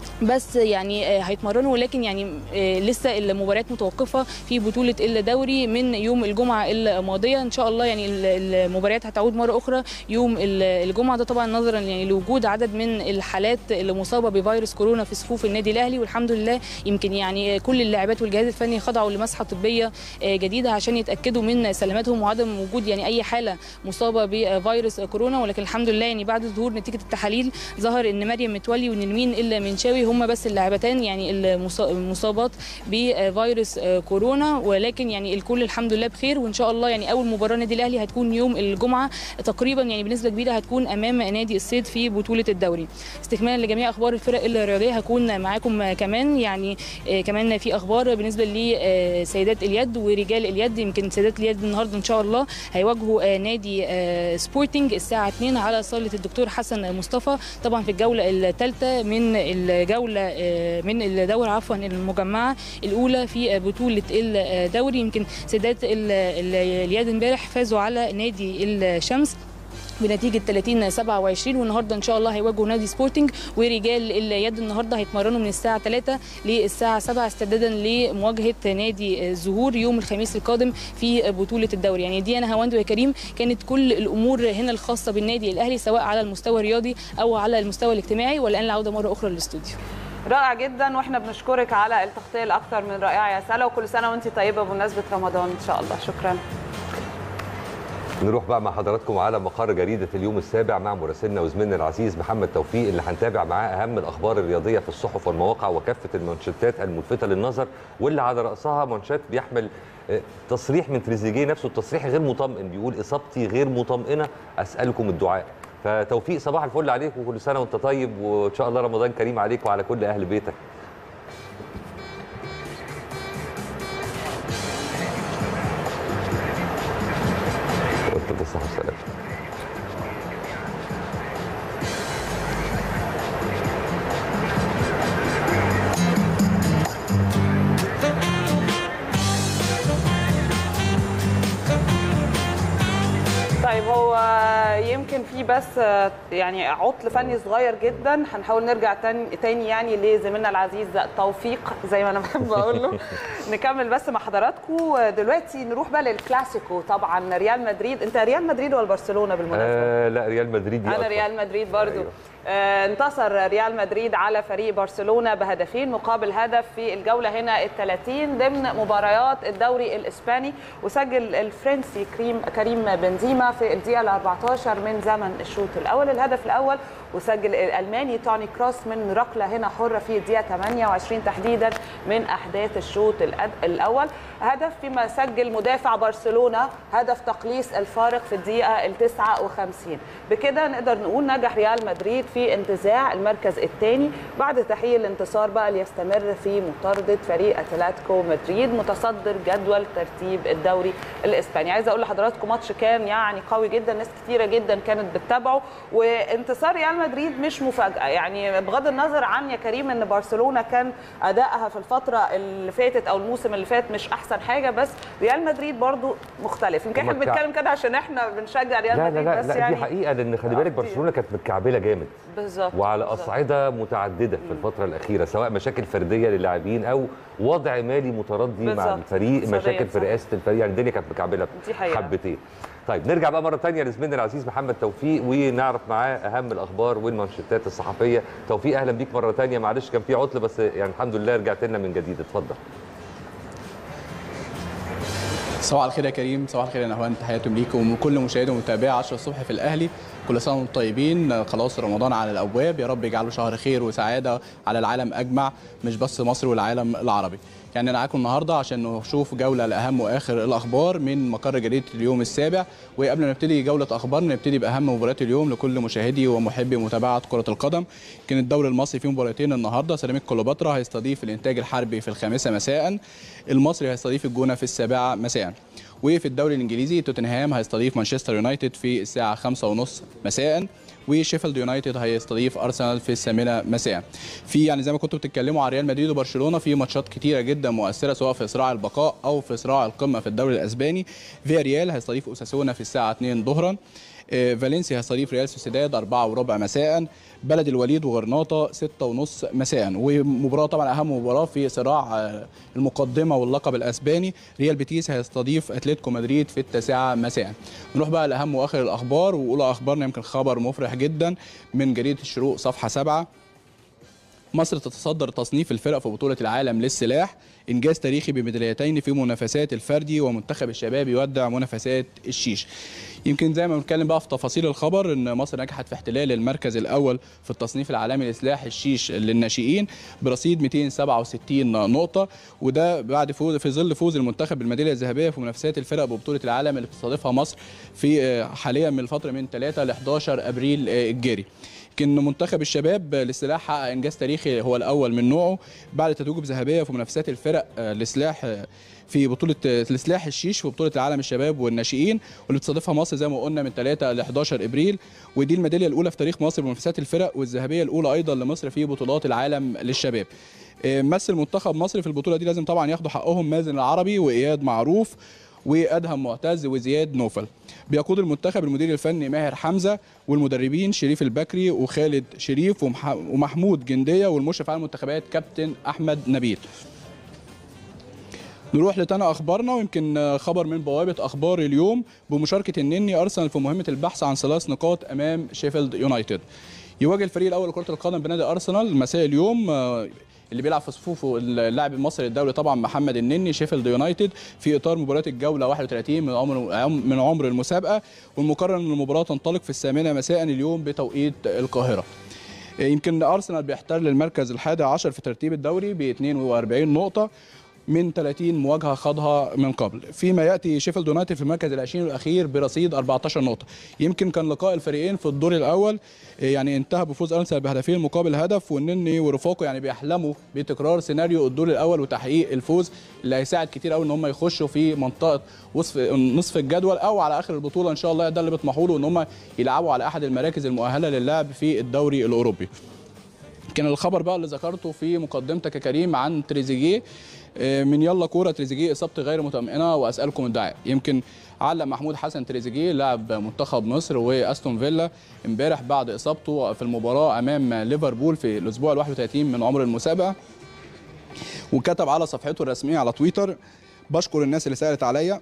بس يعني هيتمرنوا ولكن يعني لسه المباريات متوقفه في بطوله الدوري من يوم الجمعه الماضيه ان شاء الله يعني المباريات هتعود مره اخرى يوم الجمعه ده طبعا نظرا يعني لوجود عدد من الحالات اللي مصابه بفيروس كورونا في صفوف النادي الاهلي والحمد لله يمكن يعني كل اللاعبات والجهاز الفني خضعوا لمسحه طبيه جديده عشان يتاكدوا من سلامتهم وعدم وجود يعني اي حاله مصابه بفيروس كورونا ولكن الحمد لله يعني بعد ظهور نتيجه التحاليل ظهر ان مريم متولي ونرمين الا منشاوي هم بس اللاعبتان يعني المصابات بفيروس كورونا ولكن يعني الكل الحمد لله بخير وان شاء الله يعني اول مباراه نادي الاهلي هتكون يوم الجمعه تقريبا يعني بنسبه كبيره هتكون امام نادي الصيد في بطوله الدوري استكمالا لجميع اخبار الفرق الرياضيه هكون معاكم كمان يعني كمان في اخبار بالنسبه لسيدات اليد ورجال اليد يمكن سيدات اليد النهارده ان شاء الله هيواجهوا نادي سبورتنج الساعه 2 على صاله الدكتور حسن مصطفى طبعا في الجوله الثالثه من الجوله جوله آه، من الدوري عفوا المجمعه الاولى في آه، بطوله الدوري يمكن سيدات ال- ال- اليد امبارح فازوا على نادي الشمس بنتيجه 30 27 والنهارده ان شاء الله هيواجهوا نادي سبورتنج ورجال اليد النهارده هيتمرنوا من الساعه 3 للساعه 7 استعدادا لمواجهه نادي الزهور يوم الخميس القادم في بطوله الدوري يعني دي انا هواند ويا كريم كانت كل الامور هنا الخاصه بالنادي الاهلي سواء على المستوى الرياضي او على المستوى الاجتماعي والان العوده مره اخرى للاستوديو رائع جدا واحنا بنشكرك على التغطيه الاكثر من رائعه يا سلا وكل سنه وانت طيبه بمناسبه رمضان ان شاء الله شكرا نروح بقى مع حضراتكم على مقر جريدة اليوم السابع مع مراسلنا وزميلنا العزيز محمد توفيق اللي هنتابع معاه أهم الأخبار الرياضية في الصحف والمواقع وكافة المانشيتات الملفتة للنظر واللي على رأسها مانشات بيحمل آه، تصريح من تريزيجيه نفسه التصريح غير مطمئن بيقول إصابتي غير مطمئنة أسألكم الدعاء فتوفيق صباح الفل عليك وكل سنة وأنت طيب وإن شاء الله رمضان كريم عليك وعلى كل أهل بيتك وأنت بالصحة والسلامة طيب هو يمكن في بس يعني عطل فني صغير جدا هنحاول نرجع تاني, تاني يعني لزميلنا العزيز توفيق زي ما انا بحب اقول له نكمل بس مع حضراتكم دلوقتي نروح بقى للكلاسيكو طبعا ريال مدريد انت ريال مدريد ولا برشلونه بالمناسبه؟ آه لا ريال مدريد دي انا أكتر. ريال مدريد برضو أيوة. آه انتصر ريال مدريد على فريق برشلونه بهدفين مقابل هدف في الجوله هنا ال 30 ضمن مباريات الدوري الاسباني وسجل الفرنسي كريم كريم بنزيما في الدقيقه ال 14 من زمن الشوط الاول الهدف الاول وسجل الالماني توني كروس من ركله هنا حره في الدقيقه 28 تحديدا من احداث الشوط الأد- الاول هدف فيما سجل مدافع برشلونه هدف تقليص الفارق في الدقيقه ال 59 بكده نقدر نقول نجح ريال مدريد في انتزاع المركز الثاني بعد تحقيق الانتصار بقى ليستمر في مطارده فريق اتلتيكو مدريد متصدر جدول ترتيب الدوري الاسباني عايزه اقول لحضراتكم ماتش كان يعني قوي جدا ناس كتيره جدا كانت بتتابعه وانتصار ريال مدريد مش مفاجاه يعني بغض النظر عن يا كريم ان برشلونه كان ادائها في الفتره اللي فاتت او الموسم اللي فات مش احسن حاجه بس ريال مدريد برضو مختلف يمكن احنا هما الكع- بنتكلم كده عشان احنا بنشجع ريال لا لا مدريد لا, بس لا يعني دي حقيقة لأن خلي بالك كتير. برشلونة كانت متكعبلة جامد بالظبط وعلى بالظبط. أصعدة متعددة في الفترة الأخيرة سواء مشاكل فردية للاعبين أو وضع مالي متردي مع بالظبط. الفريق اقتصادية، مشاكل في صح. رئاسة الفريق يعني الدنيا كانت مكعبلة دي حقيقة. حبتين طيب نرجع بقى مرة تانية لزميلنا العزيز محمد توفيق ونعرف معاه أهم الأخبار والمانشيتات الصحفية توفيق أهلا بيك مرة تانية معلش كان في عطل بس يعني الحمد لله رجعت لنا من جديد اتفضل صباح الخير يا كريم صباح الخير يا نهوان تحياتي ليكم وكل مشاهدي ومتابعي 10 الصبح في الاهلي كل سنه وانتم طيبين خلاص رمضان على الابواب يا رب يجعله شهر خير وسعاده على العالم اجمع مش بس مصر والعالم العربي يعني معاكم النهارده عشان نشوف جوله لاهم واخر الاخبار من مقر جريده اليوم السابع وقبل ما نبتدي جوله اخبار نبتدي باهم مباريات اليوم لكل مشاهدي ومحبي متابعه كره القدم كان الدوري المصري فيه مباراتين النهارده سيراميك كليوباترا هيستضيف الانتاج الحربي في الخامسه مساء المصري هيستضيف الجونه في السابعه مساء وفي الدوري الانجليزي توتنهام هيستضيف مانشستر يونايتد في الساعه 5:30 مساء وشيفيلد يونايتد هيستضيف ارسنال في الثامنه مساء في يعني زي ما كنتوا بتتكلموا على ريال مدريد وبرشلونه في ماتشات كتيره جدا مؤثره سواء في صراع البقاء او في صراع القمه في الدوري الاسباني فيا ريال هيستضيف اوساسونا في الساعه 2 ظهرا آه، فالنسيا هيستضيف ريال سوسيداد 4 وربع مساء بلد الوليد وغرناطه 6 ونص مساء ومباراه طبعا اهم مباراه في صراع آه، المقدمه واللقب الاسباني ريال بيتيس هيستضيف اتلتيكو مدريد في التاسعه مساء نروح بقى لاهم واخر الاخبار واولى اخبارنا يمكن خبر مفرح جدا من جريده الشروق صفحه 7 مصر تتصدر تصنيف الفرق في بطولة العالم للسلاح إنجاز تاريخي بميداليتين في منافسات الفردي ومنتخب الشباب يودع منافسات الشيش يمكن زي ما بنتكلم بقى في تفاصيل الخبر ان مصر نجحت في احتلال المركز الاول في التصنيف العالمي لسلاح الشيش للناشئين برصيد 267 نقطه وده بعد فوز في ظل فوز المنتخب بالميداليه الذهبيه في منافسات الفرق ببطوله العالم اللي بتستضيفها مصر في آه، حاليا من الفتره من 3 ل 11 ابريل آه، الجاري يمكن منتخب الشباب للسلاح حقق انجاز تاريخي هو الاول من نوعه بعد تتويجه بذهبيه في منافسات الفرق آه، لسلاح آه، في بطوله آه، لسلاح الشيش في بطوله العالم الشباب والناشئين واللي بتستضيفها مصر زي ما قلنا من 3 ل 11 ابريل ودي الميداليه الاولى في تاريخ مصر بمنافسات الفرق والذهبيه الاولى ايضا لمصر في بطولات العالم للشباب آه، مثل منتخب مصر في البطوله دي لازم طبعا ياخدوا حقهم مازن العربي واياد معروف وادهم معتز وزياد نوفل بيقود المنتخب المدير الفني ماهر حمزه والمدربين شريف البكري وخالد شريف ومح- ومحمود جنديه والمشرف على المنتخبات كابتن احمد نبيل نروح لتاني اخبارنا ويمكن خبر من بوابه اخبار اليوم بمشاركه النني ارسنال في مهمه البحث عن ثلاث نقاط امام شيفيلد يونايتد يواجه الفريق الاول لكره القدم بنادي ارسنال مساء اليوم آه، اللي بيلعب في صفوفه اللاعب المصري الدولي طبعا محمد النني شيفيلد يونايتد في اطار مباراه الجوله 31 من عمر عم- من عمر المسابقه والمقرر ان المباراه تنطلق في الثامنه مساء اليوم بتوقيت القاهره يمكن ارسنال بيحتل المركز الحادي عشر في ترتيب الدوري ب 42 نقطه من 30 مواجهه خاضها من قبل فيما ياتي شيفيلد يونايتد في المركز العشرين الاخير برصيد 14 نقطه يمكن كان لقاء الفريقين في الدور الاول يعني انتهى بفوز ارسنال بهدفين مقابل هدف والنني ورفاقه يعني بيحلموا بتكرار سيناريو الدور الاول وتحقيق الفوز اللي هيساعد كتير قوي ان هم يخشوا في منطقه وصف نصف الجدول او على اخر البطوله ان شاء الله ده اللي بيطمحوا له ان هم يلعبوا على احد المراكز المؤهله للعب في الدوري الاوروبي كان الخبر بقى اللي ذكرته في مقدمتك يا كريم عن تريزيجيه آه، من يلا كوره تريزيجيه اصابتي غير مطمئنه واسالكم الدعاء يمكن علق محمود حسن تريزيجيه لاعب منتخب مصر واستون فيلا امبارح بعد اصابته في المباراه امام ليفربول في الاسبوع ال 31 من عمر المسابقه وكتب على صفحته الرسميه على تويتر بشكر الناس اللي سالت عليا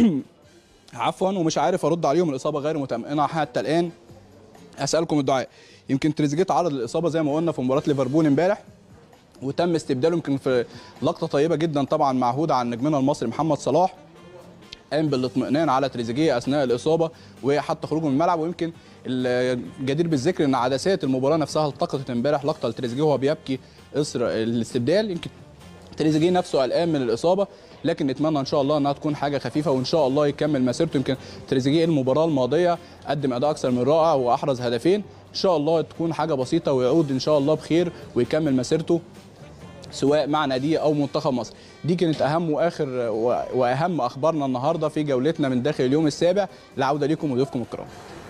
عفوا ومش عارف ارد عليهم الاصابه غير مطمئنه حتى الان اسالكم الدعاء يمكن تريزيجيه تعرض للاصابه زي ما قلنا في مباراه ليفربول امبارح وتم استبداله يمكن في لقطه طيبه جدا طبعا معهوده عن نجمنا المصري محمد صلاح قام بالاطمئنان على تريزيجيه اثناء الاصابه وحتى خروجه من الملعب ويمكن الجدير بالذكر ان عدسات المباراه نفسها التقطت امبارح لقطه لتريزيجيه وهو بيبكي اثر الاستبدال يمكن تريزيجيه نفسه قلقان من الاصابه لكن نتمنى ان شاء الله انها تكون حاجه خفيفه وان شاء الله يكمل مسيرته يمكن تريزيجيه المباراه الماضيه قدم اداء اكثر من رائع واحرز هدفين ان شاء الله تكون حاجه بسيطه ويعود ان شاء الله بخير ويكمل مسيرته سواء مع ناديه او منتخب مصر دي كانت اهم واخر واهم اخبارنا النهارده في جولتنا من داخل اليوم السابع العوده ليكم وضيوفكم الكرام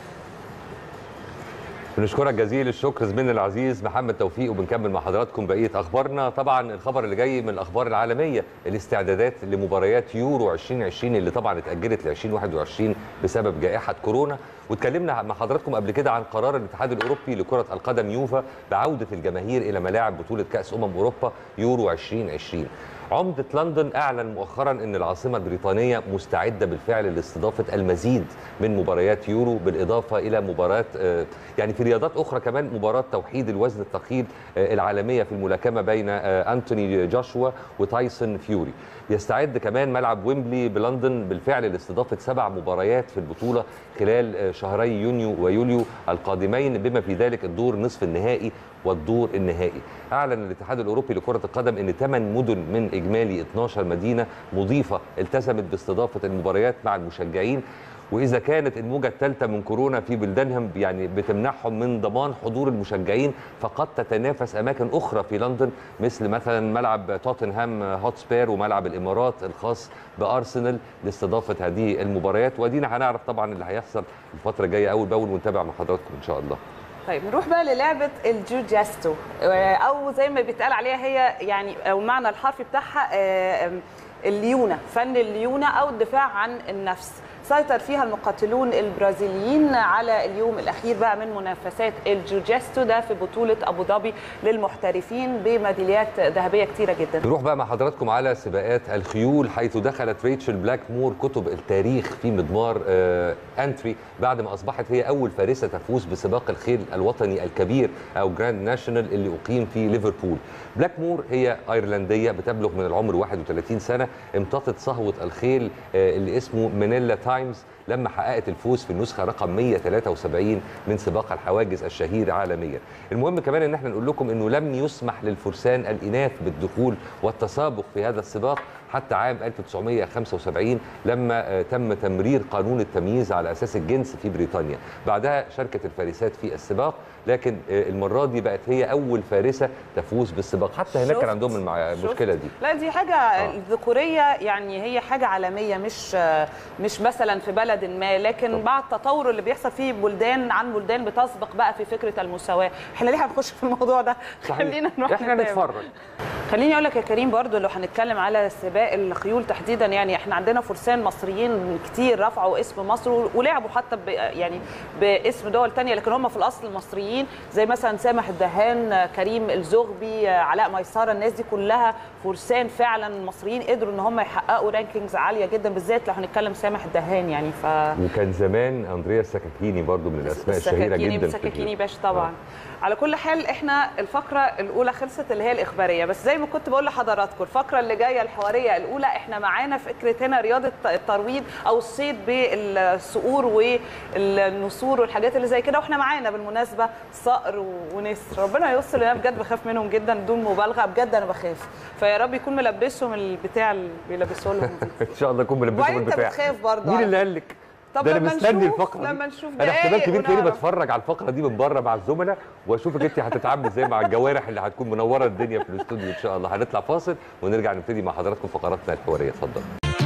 بنشكرك جزيل الشكر زميلنا العزيز محمد توفيق وبنكمل مع حضراتكم بقيه اخبارنا طبعا الخبر اللي جاي من الاخبار العالميه الاستعدادات لمباريات يورو 2020 اللي طبعا اتاجلت ل 2021 بسبب جائحه كورونا واتكلمنا مع حضراتكم قبل كده عن قرار الاتحاد الاوروبي لكره القدم يوفا بعوده الجماهير الى ملاعب بطوله كاس امم اوروبا يورو 2020 عمدة لندن أعلن مؤخرا أن العاصمة البريطانية مستعدة بالفعل لاستضافة المزيد من مباريات يورو بالإضافة إلى مباراة آه، يعني في رياضات أخرى كمان مباراة توحيد الوزن الثقيل آه، العالمية في الملاكمة بين آه، أنتوني جاشوا وتايسون فيوري يستعد كمان ملعب ويمبلي بلندن بالفعل لاستضافة سبع مباريات في البطولة خلال آه، شهري يونيو ويوليو القادمين بما في ذلك الدور نصف النهائي والدور النهائي اعلن الاتحاد الاوروبي لكره القدم ان 8 مدن من اجمالي 12 مدينه مضيفه التزمت باستضافه المباريات مع المشجعين واذا كانت الموجه الثالثه من كورونا في بلدانهم يعني بتمنعهم من ضمان حضور المشجعين فقد تتنافس اماكن اخرى في لندن مثل مثلا ملعب توتنهام هوتسبير وملعب الامارات الخاص بارسنال لاستضافه هذه المباريات ودينا هنعرف طبعا اللي هيحصل الفتره الجايه اول باول ونتابع مع حضراتكم ان شاء الله طيب نروح بقى للعبه الجوجاستو او زي ما بيتقال عليها هي يعني او المعنى الحرفي بتاعها آه، الليونه فن الليونه او الدفاع عن النفس سيطر فيها المقاتلون البرازيليين على اليوم الاخير بقى من منافسات الجوجاستو ده في بطوله ابو ظبي للمحترفين بميداليات ذهبيه كتيره جدا نروح بقى مع حضراتكم على سباقات الخيول حيث دخلت ريتشل بلاك مور كتب التاريخ في مضمار آه انتري بعد ما اصبحت هي اول فارسه تفوز بسباق الخيل الوطني الكبير او جراند ناشونال اللي اقيم في ليفربول بلاك مور هي ايرلنديه بتبلغ من العمر 31 سنه امتطت صهوه الخيل آه اللي اسمه مانيلا تايمز لما حققت الفوز في النسخه رقم 173 من سباق الحواجز الشهير عالميا. المهم كمان ان احنا نقول لكم انه لم يسمح للفرسان الاناث بالدخول والتسابق في هذا السباق حتى عام 1975 لما آه، تم تمرير قانون التمييز على اساس الجنس في بريطانيا بعدها شاركت الفارسات في السباق لكن آه، المره دي بقت هي اول فارسه تفوز بالسباق حتى هناك شفت؟ كان عندهم المع- شفت؟ المشكله دي لا دي حاجة آه. الذكورية يعني هي حاجة عالمية مش مش مثلا في بلد ما لكن طبعا. مع التطور اللي بيحصل فيه بلدان عن بلدان بتسبق بقى في فكرة المساواة احنا ليه هنخش في الموضوع ده خلينا نروح احنا نتابع. نتفرج خليني اقول لك يا كريم برضو لو هنتكلم على سباق الخيول تحديدا يعني احنا عندنا فرسان مصريين كتير رفعوا اسم مصر ولعبوا حتى ب يعني باسم دول تانية لكن هم في الاصل المصريين زي مثلا سامح الدهان كريم الزغبي علاء ميسره الناس دي كلها فرسان فعلا مصريين قدروا ان هم يحققوا رانكينجز عاليه جدا بالذات لو هنتكلم سامح الدهان يعني ف وكان زمان اندريا السكاكيني برضو من الاسماء الشهيره السكاكيني جدا في سكاكيني ال- باشا طبعا على كل حال احنا الفقره الاولى خلصت اللي هي الاخباريه بس زي ما كنت بقول لحضراتكم الفقره اللي جايه الحواريه الاولى احنا معانا فكره هنا رياضه الترويض او الصيد بالصقور والنسور والحاجات اللي زي كده واحنا معانا بالمناسبه صقر ونسر ربنا يستر لأن انا بجد بخاف منهم جدا بدون مبالغه بجد انا بخاف فيا رب يكون ملبسهم البتاع اللي بيلبسوه لهم دي ان شاء الله اكون ملبسهم وبعدين انت البتاع بتخاف برضه مين على اللي قال لك طب ده انا لما مستني نشوف- الفقره دي. لما نشوف انا احتمال دقايق كبير تلاقيني ونعرف. بتفرج على الفقره دي من بره مع الزملاء واشوفك انت هتتعامل ازاي مع الجوارح اللي هتكون منوره الدنيا في الاستوديو ان شاء الله هنطلع فاصل ونرجع نبتدي مع حضراتكم فقراتنا الحواريه اتفضل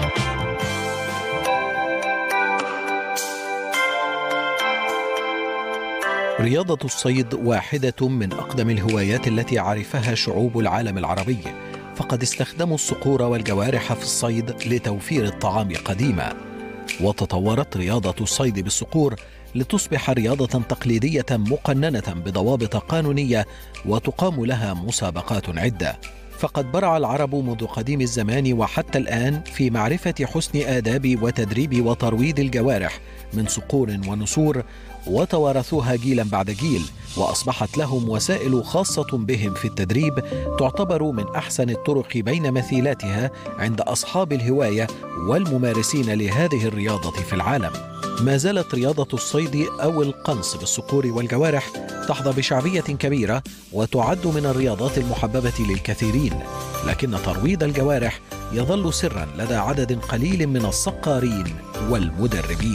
رياضة الصيد واحدة من أقدم الهوايات التي عرفها شعوب العالم العربي فقد استخدموا الصقور والجوارح في الصيد لتوفير الطعام قديما وتطورت رياضة الصيد بالصقور لتصبح رياضة تقليدية مقننة بضوابط قانونية وتقام لها مسابقات عدة فقد برع العرب منذ قديم الزمان وحتى الآن في معرفة حسن آداب وتدريب وترويض الجوارح من صقور ونسور وتوارثوها جيلا بعد جيل واصبحت لهم وسائل خاصه بهم في التدريب تعتبر من احسن الطرق بين مثيلاتها عند اصحاب الهوايه والممارسين لهذه الرياضه في العالم ما زالت رياضه الصيد او القنص بالصقور والجوارح تحظى بشعبيه كبيره وتعد من الرياضات المحببه للكثيرين لكن ترويض الجوارح يظل سرا لدى عدد قليل من الصقارين والمدربين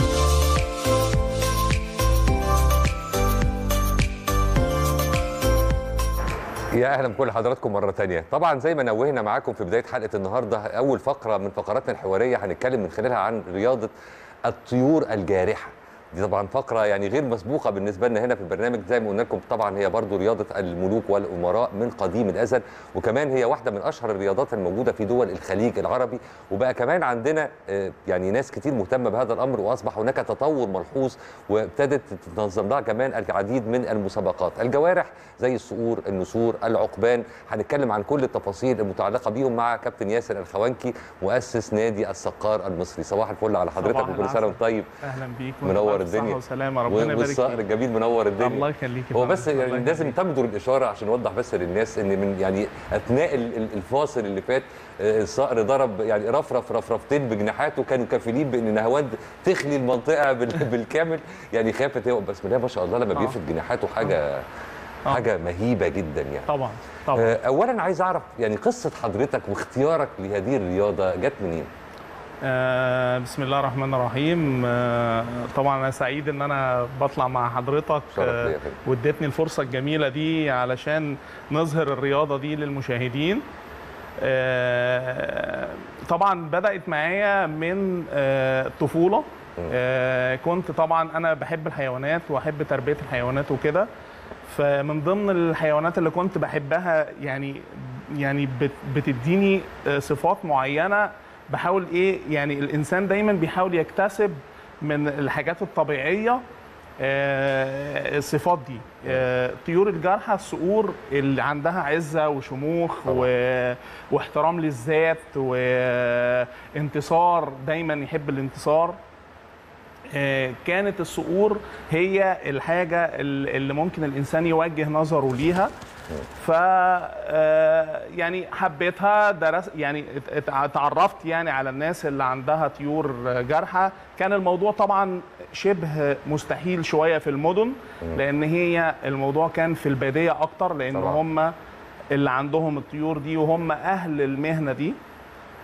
يا اهلا بكل حضراتكم مره تانية طبعا زي ما نوهنا معاكم في بدايه حلقه النهارده اول فقره من فقراتنا الحواريه هنتكلم من خلالها عن رياضه الطيور الجارحه دي طبعا فقره يعني غير مسبوقه بالنسبه لنا هنا في البرنامج زي ما قلنا لكم طبعا هي برضو رياضه الملوك والامراء من قديم الازل وكمان هي واحده من اشهر الرياضات الموجوده في دول الخليج العربي وبقى كمان عندنا آه، يعني ناس كتير مهتمه بهذا الامر واصبح هناك تطور ملحوظ وابتدت تنظم لها كمان العديد من المسابقات الجوارح زي الصقور النسور العقبان هنتكلم عن كل التفاصيل المتعلقه بيهم مع كابتن ياسر الخوانكي مؤسس نادي السقار المصري صباح الفل على حضرتك صباح وكل سنه العسل. وانت طيب اهلا بيك منور وصحة الدنيا. وسلامه ربنا يبارك والصقر فيك الجميل منور الدنيا الله يخليك يا هو فندم. بس يعني الله لازم يخليك. تبدر الاشاره عشان نوضح بس للناس ان من يعني اثناء ال- ال- الفاصل اللي فات آه، الصقر ضرب يعني رفرف رفرفتين بجناحاته كانوا كفيلين بان نهاوند تخلي المنطقه بال- بالكامل يعني خافت هي بسم الله ما شاء الله لما آه. بيفرد جناحاته حاجه آه. حاجه مهيبه جدا يعني طبعا طبعا آه، اولا عايز اعرف يعني قصه حضرتك واختيارك لهذه الرياضه جت منين؟ آه بسم الله الرحمن الرحيم آه طبعا انا سعيد ان انا بطلع مع حضرتك شرف آه ليا يا فندم. واديتني الفرصه الجميله دي علشان نظهر الرياضه دي للمشاهدين آه طبعا بدات معايا من آه الطفوله آه كنت طبعا انا بحب الحيوانات واحب تربيه الحيوانات وكده فمن ضمن الحيوانات اللي كنت بحبها يعني يعني بت- بتديني آه، صفات معينه بحاول ايه يعني الانسان دايما بيحاول يكتسب من الحاجات الطبيعيه آه، الصفات دي آه، طيور الجارحه الصقور اللي عندها عزه وشموخ و... واحترام للذات وانتصار دايما يحب الانتصار آه، كانت الصقور هي الحاجة ال- اللي ممكن الإنسان يوجه نظره ليها ف آه، يعني حبيتها درس يعني ات- ات- اتعرفت يعني على الناس اللي عندها طيور جارحة كان الموضوع طبعا شبه مستحيل شوية في المدن لأن هي الموضوع كان في البادية أكتر لأن طبعاً. هم اللي عندهم الطيور دي وهم أهل المهنة دي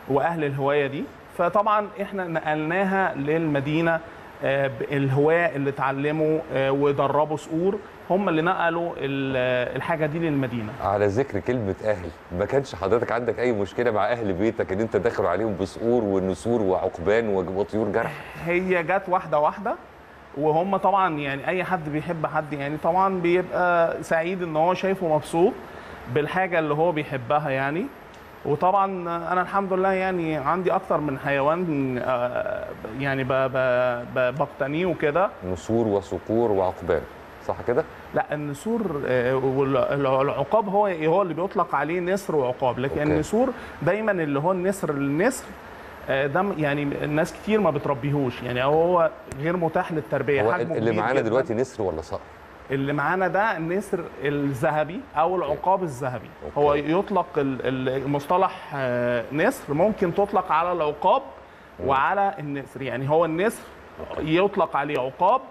واهل الهوايه دي فطبعا احنا نقلناها للمدينه آه، ب- الهواة اللي اتعلموا آه، ودربوا صقور هم اللي نقلوا ال- الحاجه دي للمدينه على ذكر كلمة أهل ما كانش حضرتك عندك أي مشكلة مع أهل بيتك إن أنت داخل عليهم بصقور ونسور وعقبان وطيور جرح هي جت واحده واحده وهم طبعا يعني اي حد بيحب حد يعني طبعا بيبقى سعيد ان هو شايفه مبسوط بالحاجه اللي هو بيحبها يعني وطبعا انا الحمد لله يعني عندي اكتر من حيوان آه، يعني ب- ب- ب- بقتنيه وكده نسور وصقور وعقبان صح كده؟ لا النسور آه، والعقاب هو هو اللي بيطلق عليه نسر وعقاب لكن أوكي. النسور دايما اللي هو النسر النسر آه، ده م- يعني الناس كتير ما بتربيهوش يعني هو غير متاح للتربيه هو حجمه اللي كبير معانا جداً. دلوقتي نسر ولا صقر؟ اللي معانا ده النسر الذهبي او العقاب الذهبي هو أوكي. يطلق ال- ال- المصطلح آه، نسر ممكن تطلق على العقاب وعلى النسر يعني هو النسر يطلق عليه عقاب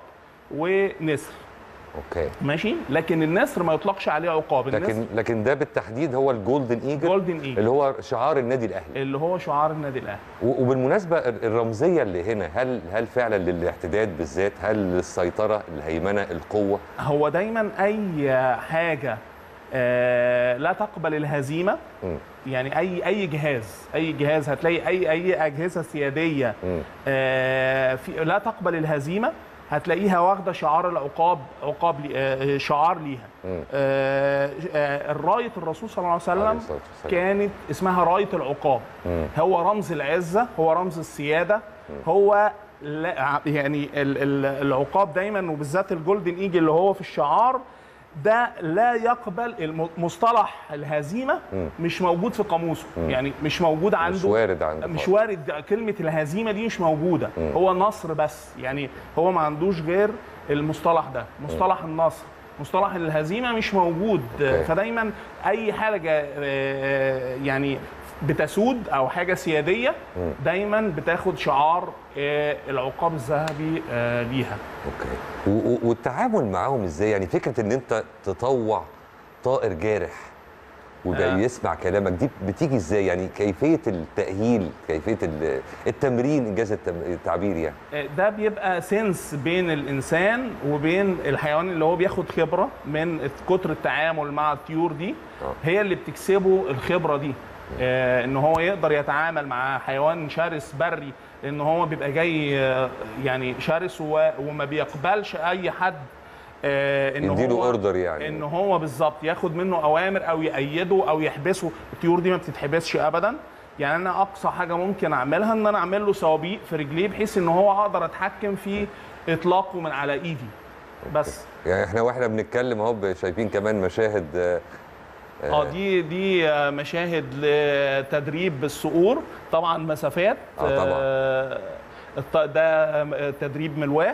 ونسر اوكي ماشي لكن النسر ما يطلقش عليه عقاب لكن النسر لكن ده بالتحديد هو الجولدن ايجل جولدن ايجل اللي هو شعار النادي الاهلي اللي هو شعار النادي الاهلي و- وبالمناسبه ال- الرمزيه اللي هنا هل هل فعلا للاعتداد بالذات هل للسيطره الهيمنه القوه هو دايما اي حاجه آه، لا تقبل الهزيمه مم. يعني اي اي جهاز اي جهاز هتلاقي اي اي اجهزه سياديه مم. آه، في لا تقبل الهزيمه هتلاقيها واخده شعار العقاب عقاب لي- آه، شعار ليها مم. آه، آه، الرايه الرسول صلى الله عليه عليه وسلم الصلاة والسلام. كانت اسمها رايه العقاب مم. هو رمز العزه هو رمز السياده هو لا يعني ال- ال- العقاب دايما وبالذات الجولدن ايجل اللي هو في الشعار ده لا يقبل الم- مصطلح الهزيمه مم. مش موجود في قاموسه يعني مش موجود عنده مش وارد عنده مش خالص. وارد كلمه الهزيمه دي مش موجوده مم. هو نصر بس يعني هو ما عندوش غير المصطلح ده مصطلح النصر مصطلح الهزيمه مش موجود أوكي. فدايما اي حاجه آه، يعني بتسود او حاجه سياديه مم. دايما بتاخد شعار آه، العقاب الذهبي آه، ليها اوكي و- و- والتعامل معاهم ازاي يعني فكره ان انت تطوع طائر جارح ويبقى آه. يسمع كلامك دي بتيجي ازاي يعني كيفيه التاهيل كيفيه ال- التمرين انجاز التم- التعبير يعني ده بيبقى سنس بين الانسان وبين الحيوان اللي هو بياخد خبره من كتر التعامل مع الطيور دي آه. هي اللي بتكسبه الخبره دي آه ان هو يقدر يتعامل مع حيوان شرس بري لان هو بيبقى جاي آه، يعني شرس و- وما بيقبلش اي حد آه ان يديله هو اوردر يعني ان هو بالظبط ياخد منه اوامر او يأيده او يحبسه الطيور دي ما بتتحبسش ابدا يعني انا اقصى حاجه ممكن اعملها ان انا اعمل له صوابيق في رجليه بحيث ان هو اقدر اتحكم في اطلاقه من على ايدي بس يعني احنا واحنا بنتكلم اهو شايفين كمان مشاهد آه، اه دي دي آه، مشاهد لتدريب الصقور طبعا مسافات آه، طبعا. آه، الط- ده آه، تدريب ملواح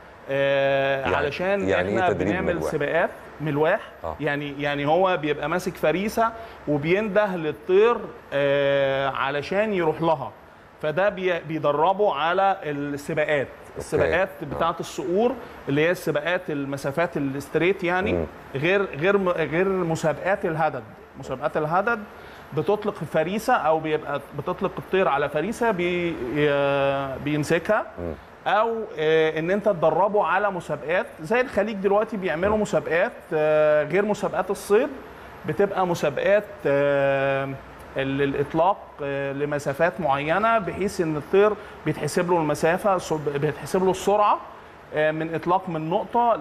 آه، يعني- علشان يعني إيه احنا تدريب بنعمل ملواح؟ سباقات ملواح آه. يعني يعني هو بيبقى ماسك فريسه وبينده للطير آه، علشان يروح لها فده بي- بيدربه على السباقات السباقات بتاعه الصقور اللي هي السباقات المسافات الستريت يعني مم. غير غير م- غير مسابقات الهدد مسابقات الهدد بتطلق فريسه او بيبقى بتطلق الطير على فريسه بي ي- بيمسكها مم. او آه، ان انت تدربه على مسابقات زي الخليج دلوقتي بيعملوا مسابقات آه، غير مسابقات الصيد بتبقى مسابقات آه، ال- الاطلاق آه، لمسافات معينه بحيث ان الطير بيتحسب له المسافه ص- بيتحسب له السرعه آه، من اطلاق من نقطه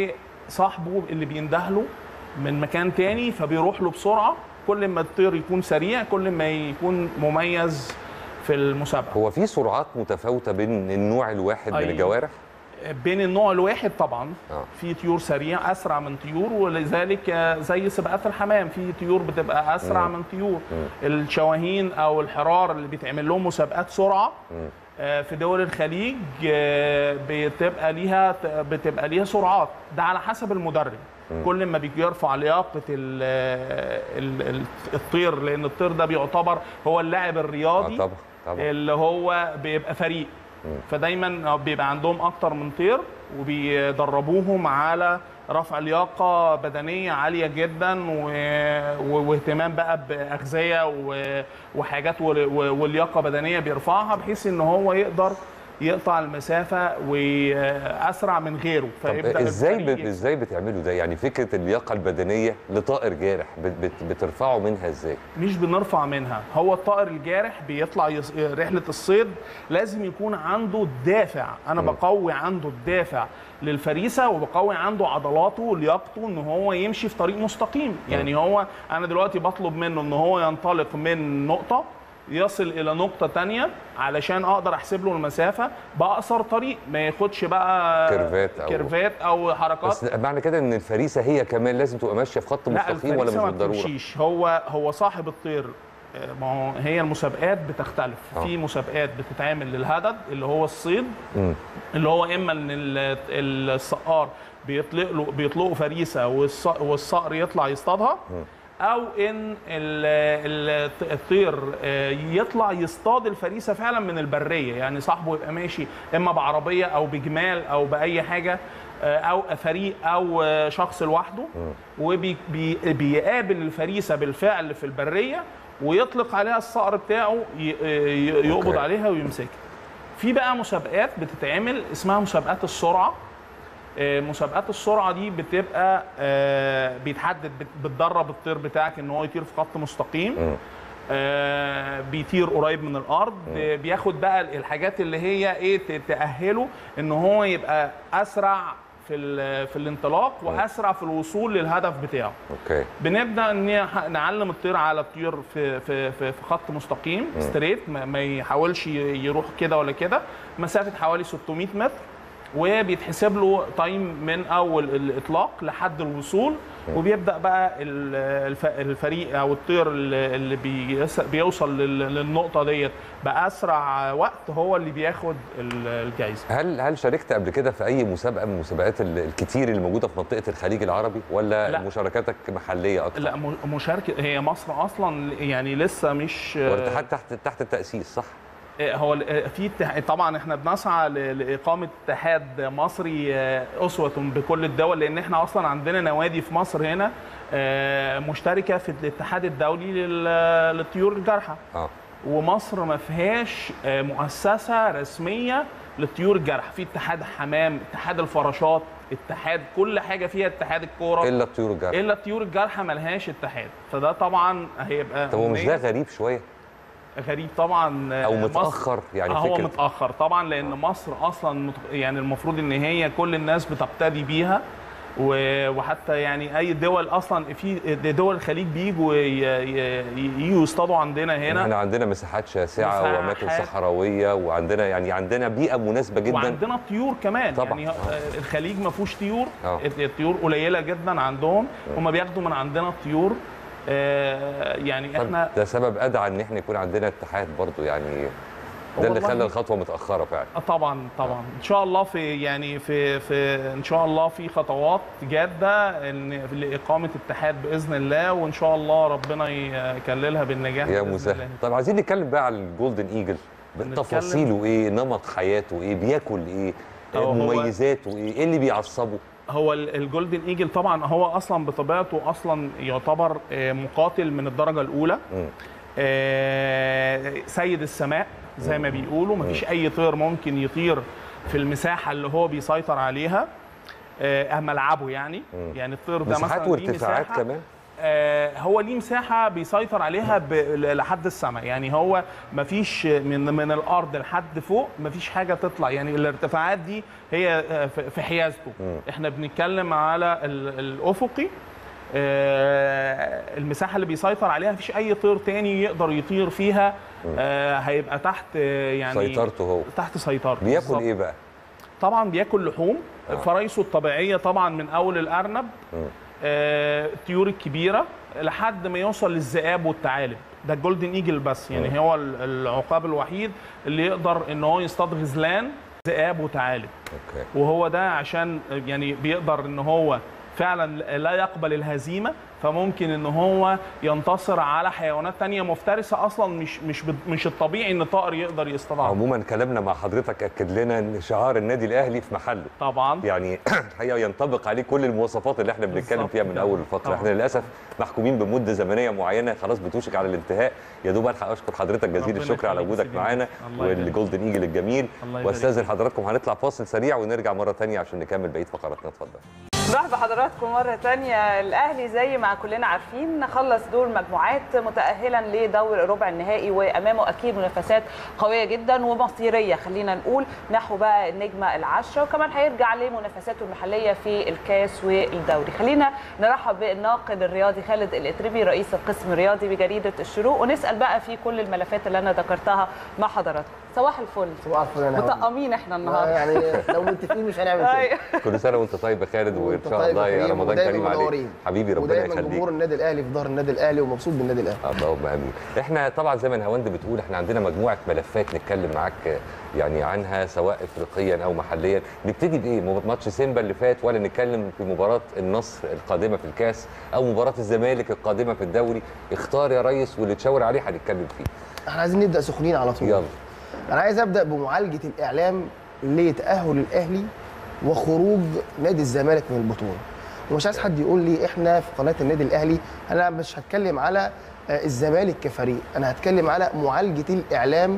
لصاحبه اللي بيندهله من مكان تاني فبيروح له بسرعه كل ما الطير يكون سريع كل ما يكون مميز في المسابقه هو في سرعات متفاوته بين النوع الواحد من أيوة. الجوارح بين النوع الواحد طبعا آه. في طيور سريع اسرع من طيور ولذلك آه، زي سباقات الحمام في طيور بتبقى اسرع مم. من طيور الشواهين او الحرار اللي بيتعمل لهم مسابقات سرعه مم. آه، في دول الخليج آه، بتبقى ليها بتبقى ليها سرعات ده على حسب المدرب كل ما بيرفع لياقه ال ال ال الطير لان الطير ده بيعتبر هو اللاعب آه الرياضي طبعا طبعا اللي هو بيبقى فريق فدايما بيبقى عندهم اكتر من طير وبيدربوهم على رفع لياقه بدنيه عاليه جدا و... و... واهتمام بقى باغذيه و... وحاجات و... و... واللياقه بدنيه بيرفعها بحيث ان هو يقدر يقطع المسافه واسرع من غيره طب ازاي بت... ازاي بتعملوا ده يعني فكره اللياقه البدنيه لطائر جارح بت... بت... بترفعوا منها ازاي مش بنرفع منها هو الطائر الجارح بيطلع يص... رحله الصيد لازم يكون عنده دافع انا بقوي عنده الدافع للفريسه وبقوي عنده عضلاته ولياقته ان هو يمشي في طريق مستقيم يعني هو انا دلوقتي بطلب منه ان هو ينطلق من نقطه يصل الى نقطه تانية علشان اقدر احسب له المسافه باقصر طريق ما ياخدش بقى كيرفات أو- كيرفات او حركات بس معنى كده ان الفريسه هي كمان لازم تبقى ماشيه في خط لا مستقيم ولا مش الفريسة ما بالضروره بتمشيش هو هو صاحب الطير آه، ما هو هي المسابقات بتختلف آه. في مسابقات بتتعمل للهدد اللي هو الصيد مم. اللي هو اما ان ال- الصقار بيطلق له بيطلقوا فريسه والص- والصقر يطلع يصطادها او ان ال- ال- الطير آه، يطلع يصطاد الفريسه فعلا من البريه يعني صاحبه يبقى ماشي اما بعربيه او بجمال او باي حاجه آه، او فريق او آه، شخص لوحده وبيقابل الفريسه بالفعل في البريه ويطلق عليها الصقر بتاعه ي- ي- يقبض أوكي. عليها ويمسكها في بقى مسابقات بتتعمل اسمها مسابقات السرعه آه، مسابقات السرعه دي بتبقى آه، بيتحدد بت- بتدرب الطير بتاعك ان هو يطير في خط مستقيم مم. آه، بيطير قريب من الارض آه، بياخد بقى الحاجات اللي هي ايه ت- تاهله ان هو يبقى اسرع في ال- في الانطلاق واسرع في الوصول للهدف بتاعه اوكي بنبدا ان إح- نعلم الطير على الطير في في في, في خط مستقيم ستريت ما, ما يحاولش ي- يروح كده ولا كده مسافه حوالي 600 متر وبيتحسب له تايم من اول الاطلاق لحد الوصول وبيبدا بقى ال- الف- الفريق او الطير اللي اللي بيس- بيوصل لل- للنقطه ديت باسرع وقت هو اللي بياخد ال- الجايزه هل هل شاركت قبل كده في اي مسابقه من المسابقات ال- الكتير اللي موجوده في منطقه الخليج العربي ولا لا. مشاركاتك محليه اكتر لا م- مشاركه هي مصر اصلا يعني لسه مش والاتحاد تحت تحت التاسيس صح هو ال- في اتحاد طبعا احنا بنسعى ل- لاقامه اتحاد مصري آه، اسوه بكل الدول لان احنا اصلا عندنا نوادي في مصر هنا آه، مشتركه في الاتحاد الدولي لل- للطيور الجارحه اه ومصر ما فيهاش آه، مؤسسه رسميه للطيور الجارحه في اتحاد حمام اتحاد الفراشات اتحاد كل حاجه فيها اتحاد الكوره الا الطيور الجارحه الا الطيور الجارحه ملهاش اتحاد فده طبعا هيبقى طب هو مش ده أمنية. غريب شويه غريب طبعا او مصر- متاخر يعني آه هو فكره متاخر طبعا لان مصر اصلا مت- يعني المفروض ان هي كل الناس بتقتدي بيها و- وحتى يعني اي دول اصلا في دول الخليج بيجوا ي- ي- يجوا يصطادوا عندنا احنا هنا عندنا مساحات شاسعه مساحات. واماكن صحراويه وعندنا يعني عندنا بيئه مناسبه جدا وعندنا طيور كمان طبعاً. يعني آه، الخليج ما فيهوش طيور آه. الطيور قليله جدا عندهم هم بياخدوا من عندنا الطيور آه، يعني طب احنا ده سبب ادعى ان احنا يكون عندنا اتحاد برضو يعني ده اللي والله- خلى الخطوه متاخره فعلا آه طبعا طبعا ان شاء الله في يعني في في ان شاء الله في خطوات جاده ان لاقامه اتحاد باذن الله وان شاء الله ربنا يكللها بالنجاح يا بإذن مسهل الله. طب عايزين نتكلم بقى على الجولدن ايجل تفاصيله ايه نمط حياته ايه بياكل ايه أو هو- مميزاته ايه ايه اللي بيعصبه هو ال- الجولدن ايجل طبعا هو اصلا بطبيعته اصلا يعتبر آه، مقاتل من الدرجه الاولى مم. آه، سيد السماء زي ما بيقولوا مفيش اي طير ممكن يطير في المساحه اللي هو بيسيطر عليها آه، ملعبه يعني مم. يعني الطير ده مساحات مثلا ليه وارتفاعات مساحة- كمان آه، هو ليه مساحه بيسيطر عليها ب... ل- لحد السماء يعني هو مفيش من من الارض لحد فوق مفيش حاجه تطلع يعني الارتفاعات دي هي آه، في في حيازته مم. احنا بنتكلم على ال- الافقي آه، المساحه اللي بيسيطر عليها مفيش اي طير تاني يقدر يطير فيها آه، هيبقى تحت آه، يعني سيطرته هو تحت سيطرته بياكل بالظبط. ايه بقى طبعا بياكل لحوم آه. فرائسه الطبيعيه طبعا من اول الارنب مم. آه، الطيور الكبيره لحد ما يوصل للذئاب والثعالب ده الجولدن ايجل بس يعني هو ال- العقاب الوحيد اللي يقدر ان هو يصطاد غزلان ذئاب وثعالب اوكي وهو ده عشان يعني بيقدر ان هو فعلا لا يقبل الهزيمه فممكن ان هو ينتصر على حيوانات تانية مفترسه اصلا مش مش بت- مش الطبيعي ان طائر يقدر يصطادها عموما كلامنا مع حضرتك اكد لنا ان شعار النادي الاهلي في محله طبعا يعني الحقيقه ينطبق عليه كل المواصفات اللي احنا بنتكلم بالظبط فيها من كده. اول الفتره طبعاً. احنا للاسف محكومين بمده زمنيه معينه خلاص بتوشك على الانتهاء يا دوب الحق اشكر حضرتك جزيل ربنا الشكر على يخليك وجودك سيدي. معانا الله يبارك. والجولدن ايجل الجميل الله يبارك واستاذن حضراتكم هنطلع فاصل سريع ونرجع مره ثانيه عشان نكمل بقيه فقراتنا اتفضل نرحب بحضراتكم مرة تانية الأهلي زي ما كلنا عارفين خلص دور مجموعات متأهلا لدور ربع النهائي وأمامه أكيد منافسات قوية جدا ومصيرية خلينا نقول نحو بقى النجمة العشرة وكمان هيرجع لمنافساته المحلية في الكاس والدوري خلينا نرحب بالناقد الرياضي خالد الإتربي رئيس القسم الرياضي بجريدة الشروق ونسأل بقى في كل الملفات اللي أنا ذكرتها مع حضراتكم صباح الفل صباح الفل يا نهار. مطقمين احنا آه، النهارده يعني لو متفقين مش هنعمل كده أيوة. كل سنه وانت طيب يا خالد وان وأنت شاء طيب الله يا يا كريم، رمضان ودايماً كريم عليك منورين. حبيبي ربنا ودايما يخليك جمهور النادي الاهلي في ظهر النادي الاهلي ومبسوط بالنادي الاهلي اللهم امين احنا طبعا زي ما نهاوند بتقول احنا عندنا مجموعه ملفات نتكلم معاك يعني عنها سواء افريقيا او محليا نبتدي بايه ماتش سيمبا اللي فات ولا نتكلم في مباراه النصر القادمه في الكاس او مباراه الزمالك القادمه في الدوري اختار يا ريس واللي تشاور عليه هنتكلم فيه احنا عايزين نبدا سخنين على طول يلا انا عايز ابدا بمعالجه الاعلام لتاهل الاهلي وخروج نادي الزمالك من البطوله ومش عايز حد يقول لي احنا في قناه النادي الاهلي انا مش هتكلم على آه، الزمالك كفريق انا هتكلم على معالجه الاعلام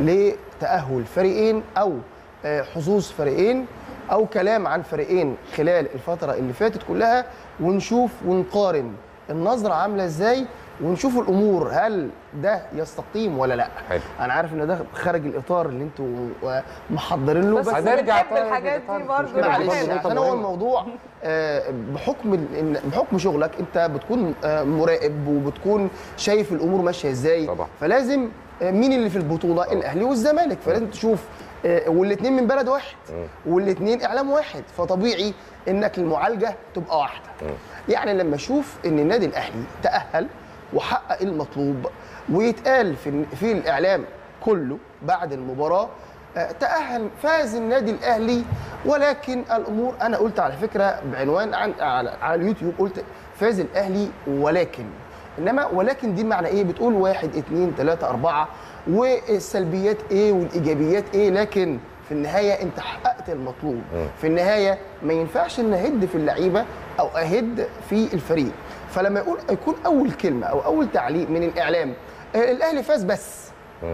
لتاهل فريقين او آه، حظوظ فريقين او كلام عن فريقين خلال الفتره اللي فاتت كلها ونشوف ونقارن النظره عامله ازاي ونشوف الامور هل ده يستقيم ولا لا حلو. انا عارف ان ده خارج الاطار اللي انتوا آه، محضرين له بس بس هنرجع بنحب طيب الحاجات للإطار، دي مش برضه مشكلة. معلش نقطة عشان هو مهمة. الموضوع آه، بحكم ال- إن- بحكم شغلك انت بتكون آه، مراقب وبتكون شايف الامور ماشيه ازاي طبعا. فلازم آه، مين اللي في البطوله الاهلي والزمالك فلازم تشوف والاثنين من بلد واحد والاثنين اعلام واحد فطبيعي انك المعالجه تبقى واحده يعني لما اشوف ان النادي الاهلي تاهل وحقق المطلوب ويتقال في في الاعلام كله بعد المباراه آه، تأهل فاز النادي الأهلي ولكن الأمور أنا قلت على فكرة بعنوان عن على, على اليوتيوب قلت فاز الأهلي ولكن إنما ولكن دي معنى إيه بتقول واحد اتنين تلاتة أربعة والسلبيات إيه والإيجابيات إيه لكن في النهاية أنت حققت المطلوب في النهاية ما ينفعش إن أهد في اللعيبة أو أهد في الفريق فلما يقول يكون أول كلمة أو أول تعليق من الإعلام آه، الأهلي فاز بس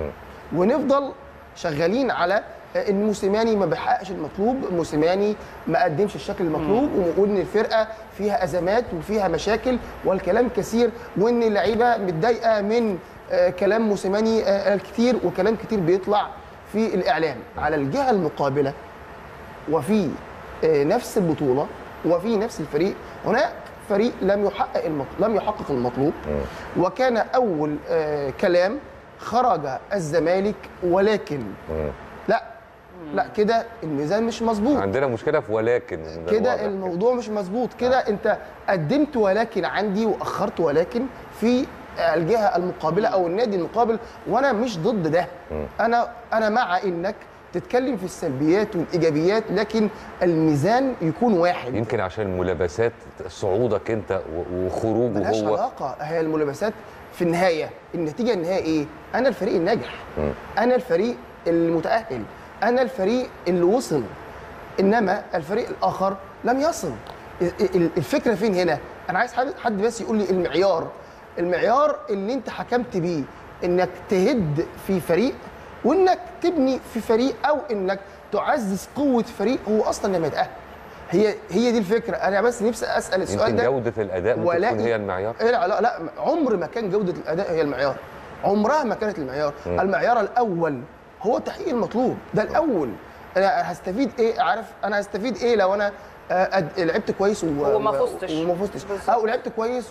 ونفضل شغالين على ان موسيماني ما بيحققش المطلوب موسيماني ما قدمش الشكل المطلوب وان الفرقه فيها ازمات وفيها مشاكل والكلام كثير وان اللعيبه متضايقه من آه، كلام موسيماني آه، الكتير وكلام كتير بيطلع في الاعلام على الجهه المقابله وفي آه، نفس البطوله وفي نفس الفريق هناك فريق لم يحقق المطلوب لم يحقق المطلوب وكان اول آه، كلام خرج الزمالك ولكن لا لا كده الميزان مش مظبوط عندنا مشكله في ولكن ده واضح كده الموضوع مش مظبوط كده انت قدمت ولكن عندي واخرت ولكن في الجهه المقابله او النادي المقابل وانا مش ضد ده انا انا مع انك تتكلم في السلبيات والايجابيات لكن الميزان يكون واحد يمكن عشان ملابسات صعودك انت و- وخروجه ملهاش هو علاقه هي الملابسات في النهايه النتيجه النهائيه ايه انا الفريق الناجح انا الفريق المتاهل انا الفريق اللي وصل انما الفريق الاخر لم يصل ال- ال- الفكره فين هنا انا عايز حد حد بس يقول لي المعيار المعيار اللي انت حكمت بيه انك تهد في فريق وانك تبني في فريق او انك تعزز قوه فريق هو اصلا لما يتاهل هي هي دي الفكره انا بس نفسي اسال السؤال يمكن ده جوده الاداء ممكن ولاقي- تكون هي المعيار إيه لا لا لا عمر ما كان جوده الاداء هي المعيار عمرها ما كانت المعيار المعيار الاول هو تحقيق المطلوب ده الاول انا هستفيد ايه عارف انا هستفيد ايه لو انا آه، أد- لعبت كويس و... وما فزتش. وما فزتش بالظبط. او لعبت كويس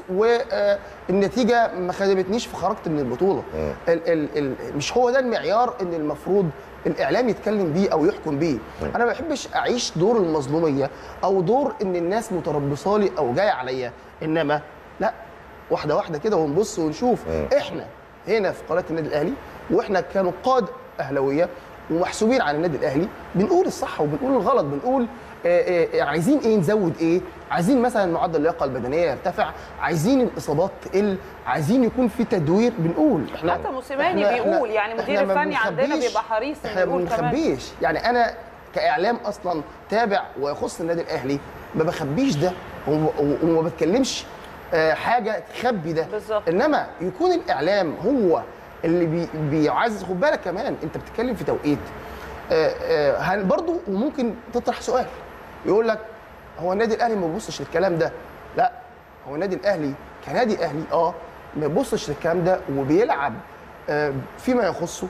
والنتيجه ما خدمتنيش فخرجت من البطوله ال ال ال مش هو ده المعيار ان المفروض الاعلام يتكلم بيه او يحكم بيه انا ما بحبش اعيش دور المظلوميه او دور ان الناس متربصه لي او جايه عليا انما لا واحده واحده كده ونبص ونشوف احنا هنا في قناه النادي الاهلي واحنا كنقاد اهلاويه ومحسوبين على النادي الاهلي بنقول الصح وبنقول الغلط بنقول آه، آه، عايزين ايه نزود ايه عايزين مثلا معدل اللياقه البدنيه يرتفع عايزين الاصابات تقل عايزين يكون في تدوير بنقول حتى موسيماني إحنا- بيقول إحنا- يعني مدير إحنا ما الفني عندنا بنخبيش- بيبقى حريص انه احنا ما يقول كمان بنخبيش يعني انا كاعلام اصلا تابع ويخص النادي الاهلي ما بخبيش ده وما- وما بتكلمش آه، حاجه تخبي ده بالظبط. انما يكون الاعلام هو اللي بي بيعزز خد بالك كمان انت بتتكلم في توقيت آه، آه، هن- برضو وممكن تطرح سؤال يقول لك هو النادي الاهلي ما بيبصش للكلام ده لا هو النادي الاهلي كنادي اهلي اه ما بيبصش للكلام ده وبيلعب آه، فيما يخصه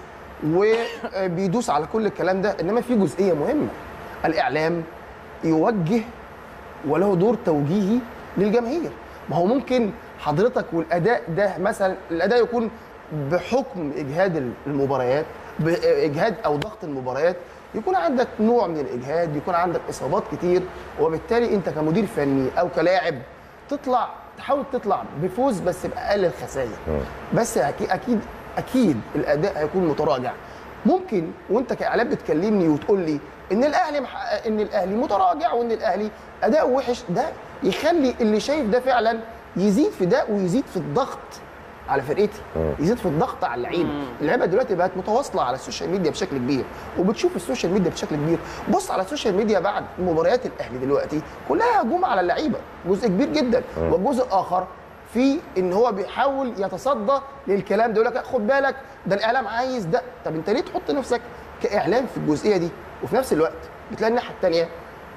وبيدوس على كل الكلام ده انما في جزئيه مهمه الاعلام يوجه وله دور توجيهي للجماهير ما هو ممكن حضرتك والاداء ده مثلا الاداء يكون بحكم اجهاد المباريات باجهاد او ضغط المباريات يكون عندك نوع من الاجهاد يكون عندك اصابات كتير وبالتالي انت كمدير فني او كلاعب تطلع تحاول تطلع بفوز بس باقل الخسائر بس اكيد اكيد اكيد الاداء هيكون متراجع ممكن وانت كاعلام بتكلمني وتقول لي ان الاهلي محقق ان الاهلي متراجع وان الاهلي اداؤه وحش ده يخلي اللي شايف ده فعلا يزيد في ده ويزيد في الضغط على فرقتي يزيد في الضغط على اللعيبه اللعيبه دلوقتي بقت متواصله على السوشيال ميديا بشكل كبير وبتشوف السوشيال ميديا بشكل كبير بص على السوشيال ميديا بعد مباريات الاهلي دلوقتي كلها هجوم على اللعيبه جزء كبير جدا والجزء الاخر في ان هو بيحاول يتصدى للكلام ده يقول لك خد بالك ده الاعلام عايز ده طب انت ليه تحط نفسك كاعلام في الجزئيه دي وفي نفس الوقت بتلاقي الناحيه الثانيه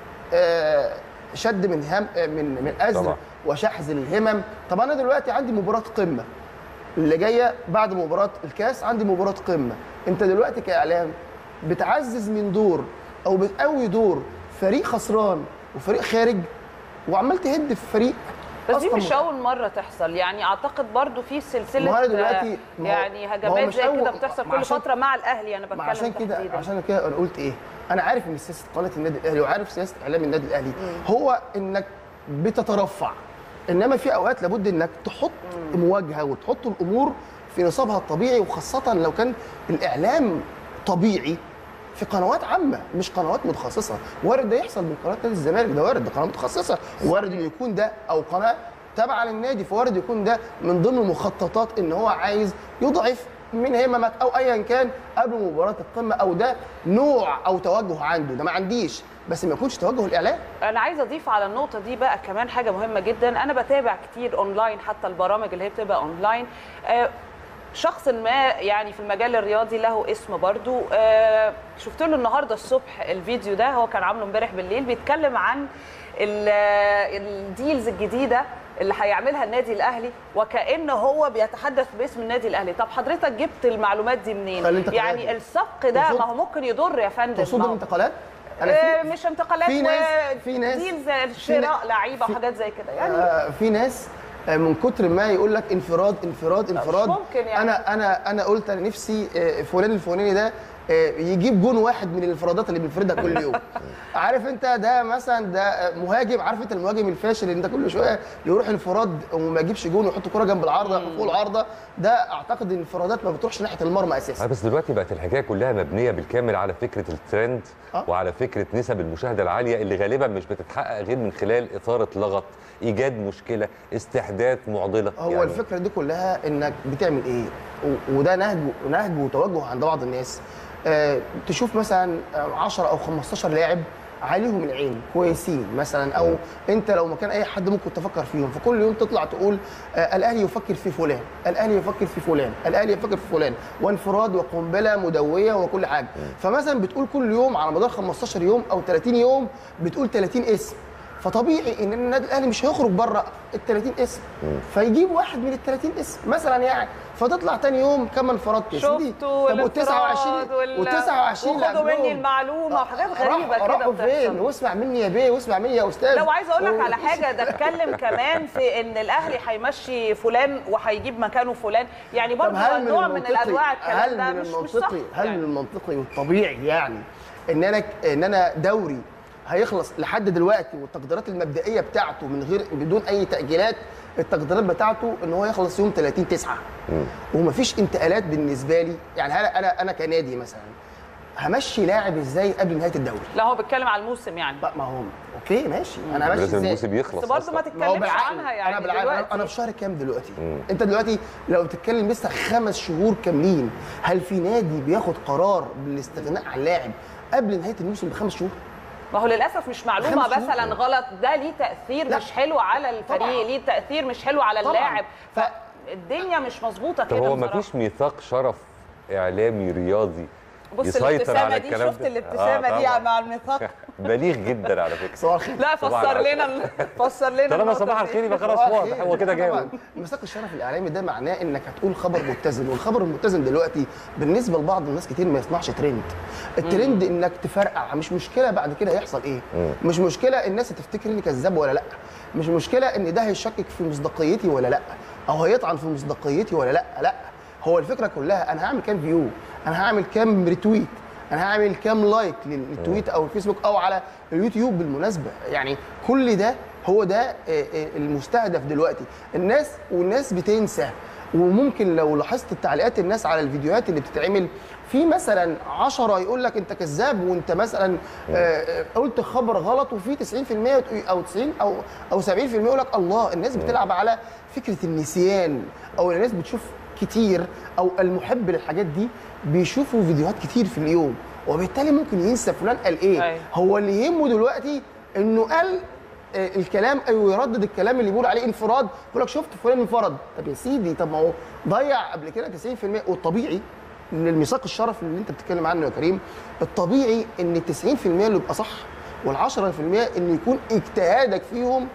آه، شد من هم آه، من من ازر طبعا. وشحذ الهمم طب انا دلوقتي عندي مباراه قمه اللي جايه بعد مباراه الكاس عندي مباراه قمه انت دلوقتي كاعلام بتعزز من دور او بتقوي دور فريق خسران وفريق خارج وعمال تهد في فريق بس دي أصلاً مش اول مره تحصل يعني اعتقد برضو في سلسله ما هو أنا دلوقتي- آه، ما هو- يعني ما هو هجمات مش زي كده أول- بتحصل ما كل عشان- فتره مع الاهلي انا ما بتكلم عشان كده تحديداً. عشان كده انا قلت ايه انا عارف ان سياسه قناه النادي الاهلي وعارف سياسه اعلام النادي الاهلي هو انك بتترفع انما في اوقات لابد انك تحط مواجهه وتحط الامور في نصابها الطبيعي وخاصه لو كان الاعلام طبيعي في قنوات عامه مش قنوات متخصصه وارد ده يحصل من قناه نادي الزمالك ده وارد ده قناه متخصصه وارد انه يكون ده او قناه تابعه للنادي فوارد يكون ده من ضمن المخططات ان هو عايز يضعف من هممك او ايا كان قبل مباراه القمه او ده نوع او توجه عنده ده ما عنديش بس ما يكونش توجه الاعلام انا عايزه اضيف على النقطه دي بقى كمان حاجه مهمه جدا انا بتابع كتير اونلاين حتى البرامج اللي هي بتبقى اونلاين آه، شخص ما يعني في المجال الرياضي له اسم برضو آه، شفت له النهارده الصبح الفيديو ده هو كان عامله امبارح بالليل بيتكلم عن ال- الديلز الجديده اللي هيعملها النادي الاهلي وكانه هو بيتحدث باسم النادي الاهلي طب حضرتك جبت المعلومات دي منين خلي انت يعني قاعد. السبق ده تقصد- ما هو ممكن يضر يا فندم تقصد ما هو- الانتقالات آه، مش انتقالات في ناس- في ناس- ديلز في شراء نا- لعيبه في- وحاجات زي كده يعني آه، في ناس آه، من كتر ما يقول لك انفراد انفراد انفراد ممكن يعني. انا انا انا قلت انا نفسي آه، فلان الفلاني ده آه، يجيب جون واحد من الانفرادات اللي بينفردها كل يوم عارف انت ده مثلا ده آه، مهاجم عارف انت المهاجم الفاشل اللي انت كل شويه يروح انفراد وما يجيبش جون ويحط كرة جنب العارضه فوق العارضه ده اعتقد الانفرادات ما بتروحش ناحيه المرمى اساسا آه، بس دلوقتي بقت الحكايه كلها مبنيه بالكامل على فكره الترند آه. وعلى فكره نسب المشاهده العاليه اللي غالبا مش بتتحقق غير من خلال اثاره لغط ايجاد مشكله استحداث معضله هو يعني الفكره دي كلها انك بتعمل ايه و- وده نهج نهج وتوجه عند بعض الناس آه تشوف مثلا آه، 10 او 15 لاعب عليهم العين كويسين مثلا او انت لو مكان اي حد ممكن تفكر فيهم فكل يوم تطلع تقول آه الاهلي يفكر في فلان الاهلي يفكر في فلان الاهلي يفكر في فلان وانفراد وقنبله مدويه وكل حاجه فمثلا بتقول كل يوم على مدار 15 يوم او 30 يوم بتقول 30 اسم فطبيعي ان النادي الاهلي مش هيخرج بره ال 30 اسم فيجيب واحد من ال 30 اسم مثلا يعني فتطلع تاني يوم كم انفراد يا سيدي شفتوا طب وال 29 وال... وال 29 وخدوا مني المعلومه وحاجات غريبه راح- كده راحوا فين بتحصل واسمع مني يا بيه واسمع مني يا استاذ لو عايزه اقول لك و- على حاجه ده اتكلم كمان في ان الاهلي هيمشي فلان وهيجيب مكانه فلان يعني طب برضه هل من نوع من المنطقي الانواع الكلام هل ده من مش مش صح المنطقي هل يعني. من المنطقي والطبيعي يعني ان انا ان انا دوري هيخلص لحد دلوقتي والتقديرات المبدئيه بتاعته من غير بدون اي تاجيلات التقديرات بتاعته ان هو يخلص يوم 30 9 ومفيش انتقالات بالنسبه لي يعني انا انا انا كنادي مثلا همشي لاعب ازاي قبل نهايه الدوري لا هو بيتكلم على الموسم يعني لا ما هو اوكي ماشي انا همشي لازم ازاي الموسم يخلص بس برضه ما أصلاً. ما هو تتكلمش بالعقل عنها يعني انا بالعقل دلوقتي. انا في شهر كام دلوقتي انت دلوقتي لو بتتكلم لسه خمس شهور كاملين هل في نادي بياخد قرار بالاستغناء عن لاعب قبل نهايه الموسم بخمس شهور ما هو للاسف مش معلومه خمس شهور. مثلا غلط ده ليه تاثير لا. مش حلو على الفريق طبعاً. ليه تاثير مش حلو على طبعاً. اللاعب ف- فالدنيا مش مظبوطه طب كده هو ما بصراحة. فيش ميثاق شرف اعلامي رياضي بص يسيطر الابتسامه على دي الكلام شفت ده؟ الابتسامه آه، دي طبعاً. مع الميثاق بليغ جدا على فكره صباح الخير لا صباح فسر العسل. لنا فسر لنا طالما النقطة صباح دي. الخير يبقى خلاص صباح واضح الخير. هو كده طبعاً. جاوب مساق الشرف الاعلامي ده معناه انك هتقول خبر متزن والخبر المتزن دلوقتي بالنسبه لبعض الناس كتير ما يصنعش ترند الترند انك تفرقع مش مشكله بعد كده هيحصل ايه مش مشكله الناس هتفتكر اني كذاب ولا لا مش مشكله ان ده هيشكك في مصداقيتي ولا لا او هيطعن في مصداقيتي ولا لا لا هو الفكره كلها انا هعمل كام فيو انا هعمل كام ريتويت انا هعمل كام لايك للتويت او الفيسبوك او على اليوتيوب بالمناسبه يعني كل ده هو ده آه، آه، المستهدف دلوقتي الناس والناس بتنسى وممكن لو لاحظت تعليقات الناس على الفيديوهات اللي بتتعمل في مثلا 10 يقول لك انت كذاب وانت مثلا آه، آه، قلت خبر غلط وفي 90% او 90 او او 70% يقول لك الله الناس بتلعب على فكره النسيان او الناس بتشوف كتير او المحب للحاجات دي بيشوفوا فيديوهات كتير في اليوم وبالتالي ممكن ينسى فلان قال ايه أيوة. هو اللي يهمه دلوقتي انه قال آه، الكلام او يردد الكلام اللي بيقول عليه انفراد يقول لك شفت فلان انفرد طب يا سيدي طب ما هو ضيع قبل كده 90% والطبيعي ان الميثاق الشرف اللي انت بتتكلم عنه يا كريم الطبيعي ان ال 90% اللي يبقى صح وال 10% ان يكون اجتهادك فيهم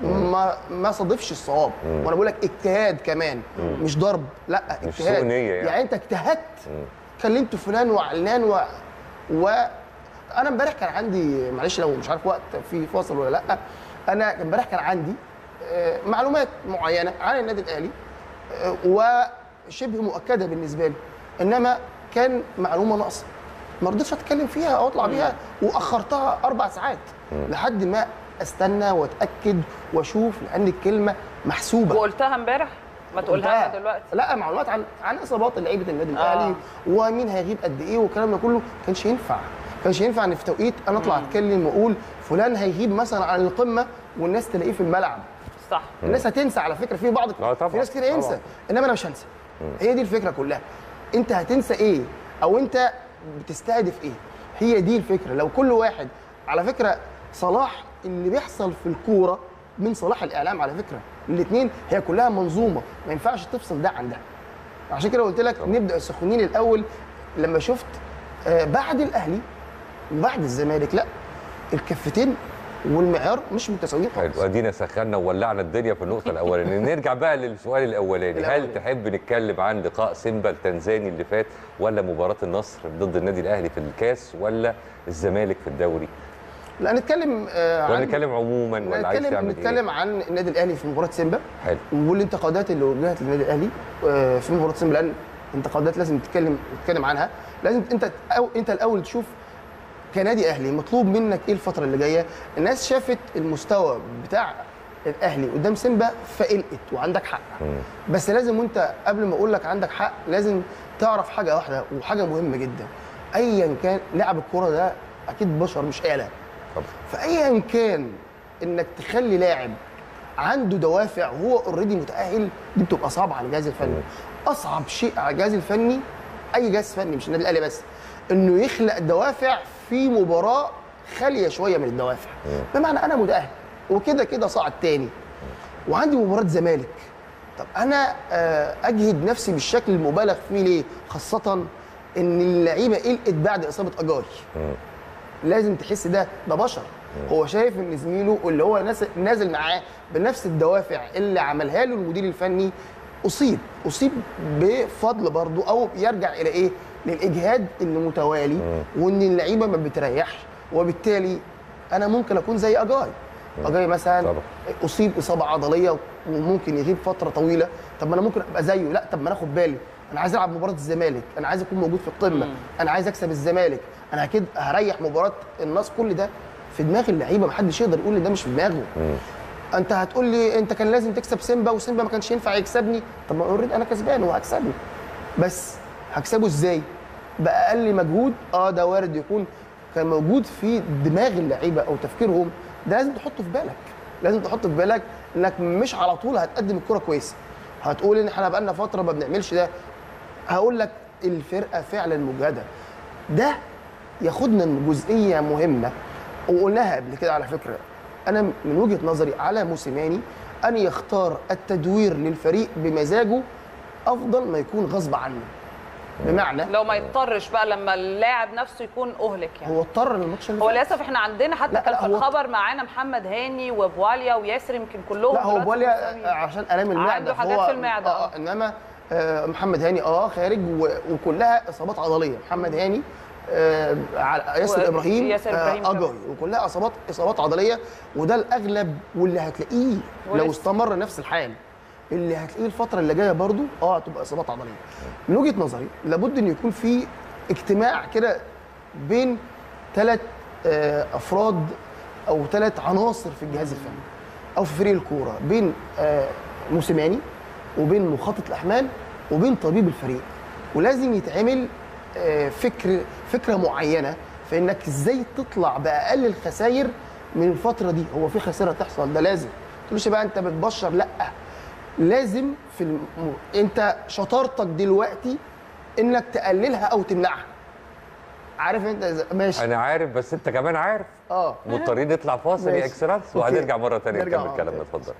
ما ما صادفش الصواب وانا بقول لك اجتهاد كمان مش ضرب لا مش اجتهاد سوء نية يعني. يعني انت اجتهدت كلمت فلان وعلان و... و انا امبارح كان عندي معلش لو مش عارف وقت في فاصل ولا لا انا امبارح كان عندي آه، معلومات معينه عن النادي الاهلي آه، وشبه مؤكده بالنسبه لي انما كان معلومه ناقصه ما رضيتش اتكلم فيها او اطلع بيها واخرتها اربع ساعات لحد ما استنى واتاكد واشوف لان الكلمه محسوبه وقلتها امبارح ما تقولها قلتها. لنا دلوقتي لا معلومات عن عن اصابات لعيبه النادي الاهلي ومين هيغيب قد ايه والكلام ده كله ما كانش ينفع ما كانش ينفع ان في توقيت انا اطلع اتكلم واقول فلان هيغيب مثلا عن القمه والناس تلاقيه في الملعب صح الناس هتنسى على فكره في بعض آه طبعاً، في ناس كتير ينسى طبعاً. انما انا مش هنسى هي دي الفكره كلها انت هتنسى ايه او انت بتستهدف ايه هي دي الفكره لو كل واحد على فكره صلاح اللي بيحصل في الكوره من صلاح الاعلام على فكره الاثنين هي كلها منظومه ما ينفعش تفصل ده عن ده عشان كده قلت لك نبدا السخونين الاول لما شفت آه، بعد الاهلي وبعد الزمالك لا الكفتين والمعيار مش متساويين حلو خالص ادينا سخنا وولعنا الدنيا في النقطه الاولانيه نرجع بقى للسؤال الاولاني هل الأولاني. تحب نتكلم عن لقاء سيمبا التنزاني اللي فات ولا مباراه النصر ضد النادي الاهلي في الكاس ولا الزمالك في الدوري لا نتكلم آه، ولا عن نتكلم عموما ولا عايز نتكلم تعمل نتكلم عن النادي الاهلي في مباراه سيمبا حلو والانتقادات اللي وجهت للنادي الاهلي آه، في مباراه سيمبا لان انتقادات لازم تتكلم تتكلم عنها لازم انت أو انت الاول تشوف كنادي اهلي مطلوب منك ايه الفتره اللي جايه الناس شافت المستوى بتاع الاهلي قدام سيمبا فقلقت وعندك حق بس لازم وانت قبل ما اقول لك عندك حق لازم تعرف حاجه واحده وحاجه مهمه جدا ايا كان لاعب الكوره ده اكيد بشر مش آلة طبعا فايا كان انك تخلي لاعب عنده دوافع وهو اوريدي متاهل دي بتبقى صعبه على الجهاز الفني اصعب شيء على الجهاز الفني اي جهاز فني مش النادي الاهلي بس انه يخلق دوافع في مباراه خاليه شويه من الدوافع بمعنى انا متاهل وكده كده صعد تاني وعندي مباراه زمالك طب انا آه، اجهد نفسي بالشكل المبالغ فيه ليه خاصه ان اللعيبه قلقت بعد اصابه اجاري لازم تحس ده ده بشر هو شايف ان زميله اللي هو ناس- نازل معاه بنفس الدوافع اللي عملها له المدير الفني اصيب اصيب بفضل برضه او يرجع الى ايه للاجهاد اللي متوالي وان اللعيبه ما بتريحش وبالتالي انا ممكن اكون زي اجاي اجاي مثلا طبعا. اصيب اصابه عضليه وممكن يغيب فتره طويله طب ما انا ممكن ابقى زيه لا طب ما انا اخد بالي انا عايز العب مباراه الزمالك انا عايز اكون موجود في القمه انا عايز اكسب الزمالك انا اكيد هريح مباراه الناس كل ده في دماغ اللعيبه محدش يقدر يقول ان ده مش في دماغه انت هتقول لي انت كان لازم تكسب سيمبا وسيمبا ما كانش ينفع يكسبني طب ما اوريدي انا كسبان وهكسبه بس هكسبه ازاي باقل مجهود اه ده وارد يكون كان موجود في دماغ اللعيبه او تفكيرهم ده لازم تحطه في بالك لازم تحط في بالك انك مش على طول هتقدم الكره كويسه هتقول ان احنا بقالنا فتره ما بنعملش ده هقول لك الفرقه فعلا مجهده ده ياخدنا لجزئيه مهمه وقلناها قبل كده على فكره انا من وجهه نظري على موسيماني ان يختار التدوير للفريق بمزاجه افضل ما يكون غصب عنه بمعنى لو ما يضطرش بقى لما اللاعب نفسه يكون اهلك يعني هو اضطر للماتش اللي هو فات. للاسف احنا عندنا حتى لا، كان لا، في هو- الخبر معانا محمد هاني وبواليا وياسر يمكن كلهم لا هو دلوقتي بوليا مصابين. عشان الام المعده عنده حاجات فهو- في المعدة، آه آه. انما آه محمد هاني اه خارج و- وكلها اصابات عضليه محمد هاني آه على- ياسر و- ابراهيم ياسر إبراهيم آه كمان. اجاي وكلها اصابات اصابات عضليه وده الاغلب واللي هتلاقيه ولسه. لو استمر نفس الحال اللي هتلاقيه الفتره اللي جايه برضو اه هتبقى اصابات عضليه من وجهه نظري لابد ان يكون في اجتماع كده بين ثلاث افراد او ثلاث عناصر في الجهاز الفني او في فريق الكوره بين آه، موسيماني وبين مخطط الاحمال وبين طبيب الفريق ولازم يتعمل آه، فكر فكره معينه في انك ازاي تطلع باقل الخسائر من الفتره دي هو في خساره تحصل ده لازم ما تقولش بقى انت بتبشر لا لازم في الم... انت شطارتك دلوقتي انك تقللها او تمنعها عارف انت إذا- ماشي انا عارف بس انت كمان عارف اه مضطرين نطلع فاصل يا ماشي. اكسلانس أوكي. وهنرجع مره ثانيه نرجع نكمل مرة كلامنا تانية. اتفضل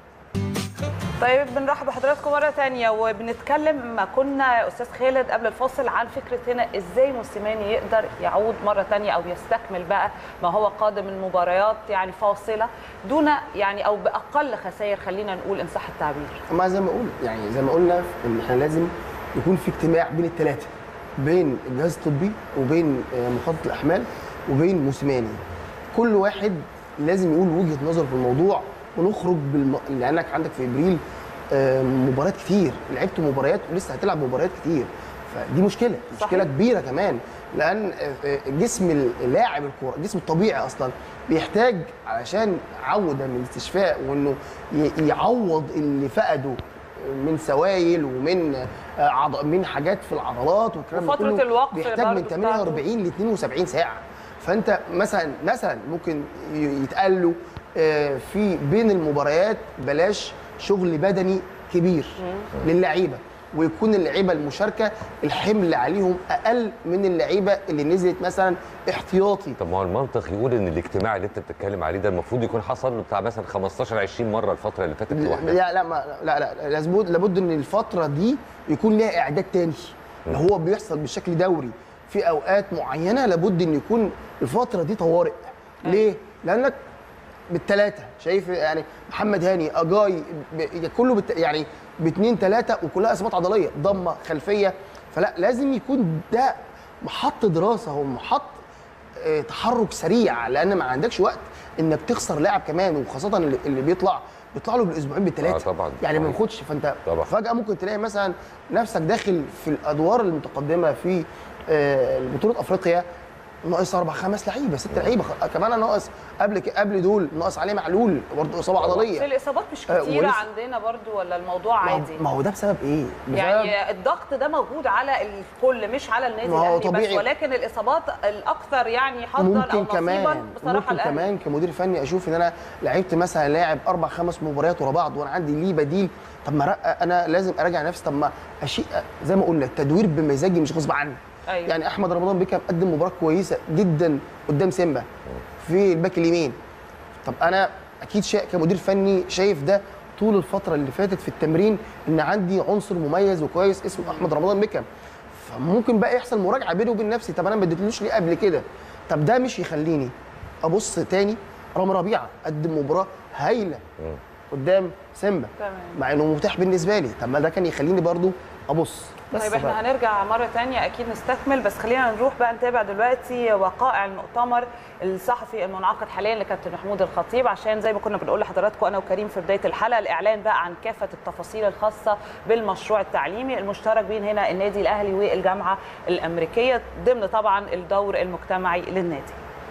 طيب بنرحب بحضراتكم مره تانية وبنتكلم ما كنا يا استاذ خالد قبل الفاصل عن فكره هنا ازاي موسيماني يقدر يعود مره تانية او يستكمل بقى ما هو قادم من مباريات يعني فاصله دون يعني او باقل خسائر خلينا نقول ان صح التعبير ما زي ما اقول يعني زي ما قلنا ان احنا لازم يكون في اجتماع بين الثلاثه بين الجهاز الطبي وبين آه، مخطط الاحمال وبين موسيماني كل واحد لازم يقول وجهه نظره في الموضوع ونخرج بالم... لانك عندك في ابريل آه، مباريات كتير لعبت مباريات ولسه هتلعب مباريات كتير فدي مشكله مشكله كبيره كمان لان آه، آه، جسم اللاعب الكوره الجسم الطبيعي اصلا بيحتاج علشان عوده من الاستشفاء وانه ي- يعوض اللي فقده من سوائل ومن آه، عض... من حاجات في العضلات والكلام ده وفترة كله الوقف بيحتاج برضه من 48 ل 72 ساعه فانت مثلا مثلا ممكن ي- يتقال له آه، في بين المباريات بلاش شغل بدني كبير للعيبه ويكون اللعيبه المشاركه الحمل عليهم اقل من اللعيبه اللي نزلت مثلا احتياطي طب ما هو المنطق يقول ان الاجتماع اللي انت بتتكلم عليه ده المفروض يكون حصل له بتاع مثلا 15 20 مره الفتره اللي فاتت لوحدها لا لا ما لا لا لازم لابد ان الفتره دي يكون ليها اعداد تاني اللي هو بيحصل بشكل دوري في اوقات معينه لابد ان يكون الفتره دي طوارئ ليه لانك بالثلاثه شايف يعني محمد هاني اجاي ب- كله بالت... يعني باثنين ثلاثه وكلها اصابات عضليه ضمه خلفيه فلا لازم يكون ده محط دراسه هو محط آه، تحرك سريع لان ما عندكش وقت انك تخسر لاعب كمان وخاصه اللي اللي بيطلع بيطلع له بالاسبوعين بالثلاثه آه طبعاً، يعني ما صحيح. ياخدش فانت طبعاً. فجاه ممكن تلاقي مثلا نفسك داخل في الادوار المتقدمه في آه، بطوله افريقيا ناقص اربع خمس لعيبه ست لعيبه خ- كمان أنا ناقص قبل ك- قبل دول ناقص عليه معلول برضه اصابه بس عضليه الاصابات مش آه، كتيره ولسه- عندنا برضو ولا الموضوع ما هو- عادي ما هو ده بسبب ايه؟ بسبب يعني الضغط ده موجود على الكل مش على النادي ما هو الاهلي بس طبيعي. ولكن الاصابات الاكثر يعني حظا او ممكن نصيبا كمان بصراحه ممكن الاهلي كمان كمدير فني اشوف ان انا لعبت مثلا لاعب اربع خمس مباريات ورا بعض وانا عندي ليه بديل طب ما رق- انا لازم اراجع نفسي طب ما اشيء زي ما قلنا التدوير بمزاجي مش غصب عني أيوة. يعني احمد رمضان بيكم قدم مباراه كويسه جدا قدام سيمبا في الباك اليمين طب انا اكيد شا... كمدير فني شايف ده طول الفتره اللي فاتت في التمرين ان عندي عنصر مميز وكويس اسمه احمد رمضان بيكم فممكن بقى يحصل مراجعه بيني وبين نفسي طب انا ما اديتلوش ليه قبل كده طب ده مش يخليني ابص تاني رامي ربيعه قدم مباراه هايله قدام سيمبا تمام. مع انه متاح بالنسبه لي طب ما ده كان يخليني برضو ابص بس طيب احنا بقى. هنرجع مره تانية اكيد نستكمل بس خلينا نروح بقى نتابع دلوقتي وقائع المؤتمر الصحفي المنعقد حاليا لكابتن محمود الخطيب عشان زي ما كنا بنقول لحضراتكم انا وكريم في بدايه الحلقه الاعلان بقى عن كافه التفاصيل الخاصه بالمشروع التعليمي المشترك بين هنا النادي الاهلي والجامعه الامريكيه ضمن طبعا الدور المجتمعي للنادي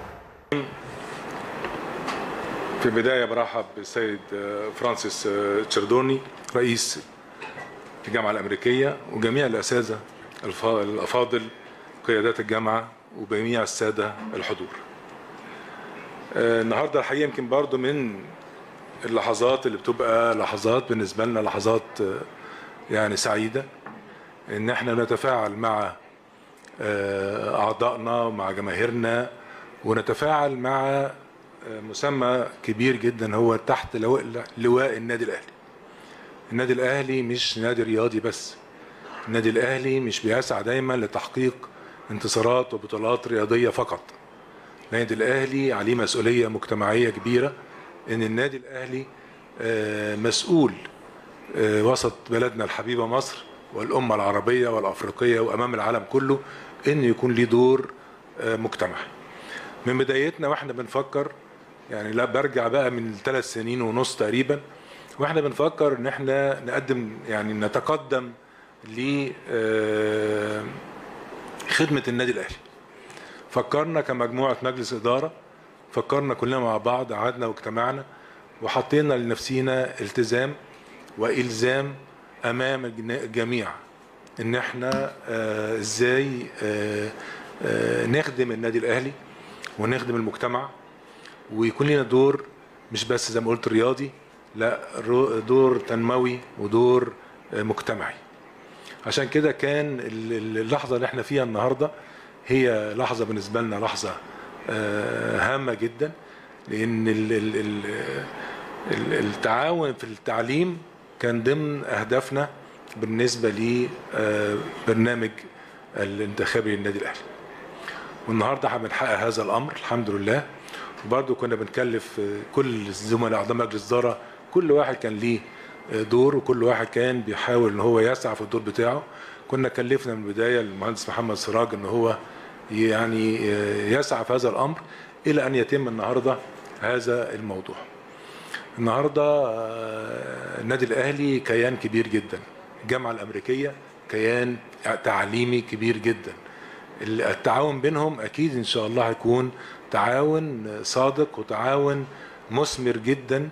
في البداية برحب بالسيد آه، فرانسيس آه، تشردوني رئيس الجامعة الأمريكية وجميع الأساتذة الف- الأفاضل قيادات الجامعة وجميع السادة الحضور آه، النهاردة الحقيقة يمكن برضو من اللحظات اللي بتبقى لحظات بالنسبة لنا لحظات آه، يعني سعيدة ان احنا نتفاعل مع آه، اعضائنا ومع جماهيرنا ونتفاعل مع آه، مسمى كبير جدا هو تحت لواء لواء النادي الاهلي النادي الاهلي مش نادي رياضي بس النادي الاهلي مش بيسعى دايما لتحقيق انتصارات وبطولات رياضيه فقط النادي الاهلي عليه مسؤوليه مجتمعيه كبيره ان النادي الاهلي آه، مسؤول آه، وسط بلدنا الحبيبه مصر والامه العربيه والافريقيه وامام العالم كله ان يكون ليه دور آه، مجتمعي من بدايتنا واحنا بنفكر يعني لا برجع بقى من ثلاث سنين ونص تقريبا واحنا بنفكر ان احنا نقدم يعني نتقدم ل آه، خدمه النادي الاهلي فكرنا كمجموعه مجلس اداره فكرنا كلنا مع بعض قعدنا واجتمعنا وحطينا لنفسينا التزام والزام امام الجنا- الجميع ان احنا آه، ازاي آه، آه، نخدم النادي الاهلي ونخدم المجتمع ويكون لنا دور مش بس زي ما قلت رياضي لا رو- دور تنموي ودور آه، مجتمعي عشان كده كان ال- ال- اللحظه اللي احنا فيها النهارده هي لحظه بالنسبه لنا لحظه آه، هامه جدا لان ال- ال- ال- ال- التعاون في التعليم كان ضمن اهدافنا بالنسبه لبرنامج الانتخابي للنادي الاهلي والنهارده احنا بنحقق هذا الامر الحمد لله وبرضه كنا بنكلف آه، كل الزملاء اعضاء مجلس الاداره كل واحد كان ليه آه، دور وكل واحد كان بيحاول ان هو يسعى في الدور بتاعه كنا كلفنا من البدايه المهندس محمد سراج ان هو يعني آه، يسعى في هذا الامر الى ان يتم النهارده هذا الموضوع النهارده آه، النادي الاهلي كيان كبير جدا الجامعه الامريكيه كيان تعليمي كبير جدا التعاون بينهم اكيد ان شاء الله هيكون تعاون صادق وتعاون مثمر جدا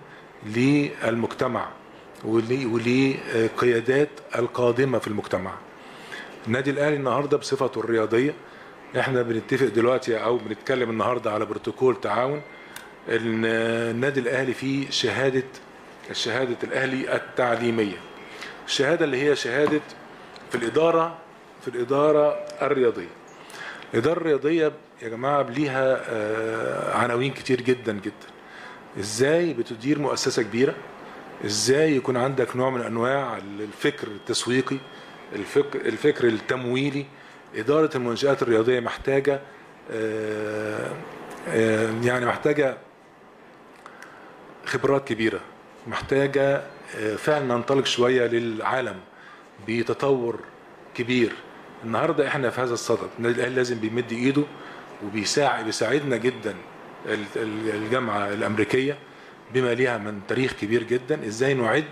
للمجتمع ولي- ولقيادات القادمه في المجتمع النادي الاهلي النهارده بصفته الرياضيه احنا بنتفق دلوقتي او بنتكلم النهارده على بروتوكول تعاون ان النادي الاهلي فيه شهاده شهاده الاهلي التعليميه الشهاده اللي هي شهاده في الاداره في الاداره الرياضيه الاداره الرياضيه يا جماعه ليها آه، عناوين كتير جدا جدا ازاي بتدير مؤسسه كبيره ازاي يكون عندك نوع من انواع الفكر التسويقي الفكر الفكر التمويلي اداره المنشات الرياضيه محتاجه آه، آه، يعني محتاجه خبرات كبيره محتاجه آه، فعلا ننطلق شويه للعالم بتطور كبير النهارده احنا في هذا الصدد النادي الاهلي لازم بيمد ايده وبيساعد بيساعدنا جدا ال- ال- الجامعه الامريكيه بما ليها من تاريخ كبير جدا ازاي نعد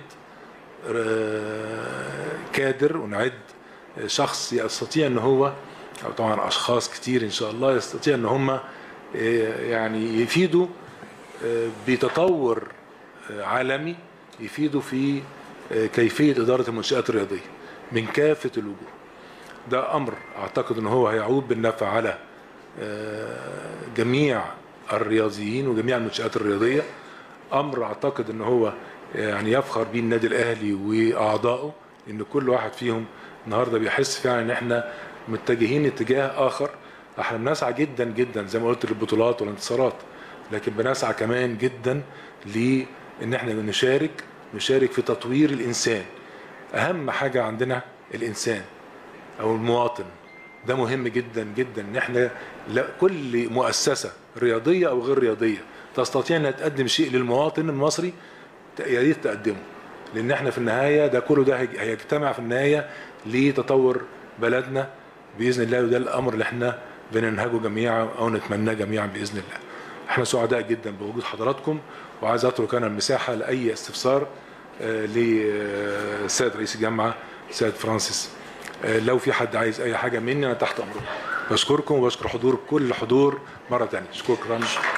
آه، كادر ونعد شخص يستطيع ان هو او طبعا اشخاص كتير ان شاء الله يستطيع ان هم آه، يعني يفيدوا آه، بتطور آه، عالمي يفيدوا في آه، كيفيه اداره المنشات الرياضيه من كافه الوجوه ده امر اعتقد ان هو هيعود بالنفع على آه، جميع الرياضيين وجميع المنشات الرياضيه امر اعتقد ان هو يعني يفخر بيه النادي الاهلي واعضائه ان كل واحد فيهم النهارده بيحس فعلا ان احنا متجهين اتجاه اخر احنا بنسعى جدا جدا زي ما قلت للبطولات والانتصارات لكن بنسعى كمان جدا لان احنا نشارك نشارك في تطوير الانسان اهم حاجه عندنا الانسان او المواطن ده مهم جدا جدا ان احنا لا كل مؤسسه رياضيه او غير رياضيه تستطيع انها تقدم شيء للمواطن المصري ت- يا ريت تقدمه لان احنا في النهايه ده كله ده هيج- هيجتمع في النهايه لتطور بلدنا باذن الله وده الامر اللي احنا بننهجه جميعا او نتمناه جميعا باذن الله. احنا سعداء جدا بوجود حضراتكم وعايز اترك انا المساحه لاي استفسار آه، للسيد رئيس الجامعه سيد فرانسيس آه، لو في حد عايز اي حاجه مني انا تحت امركم. بشكركم وبشكر حضور كل حضور مره ثانيه شكرا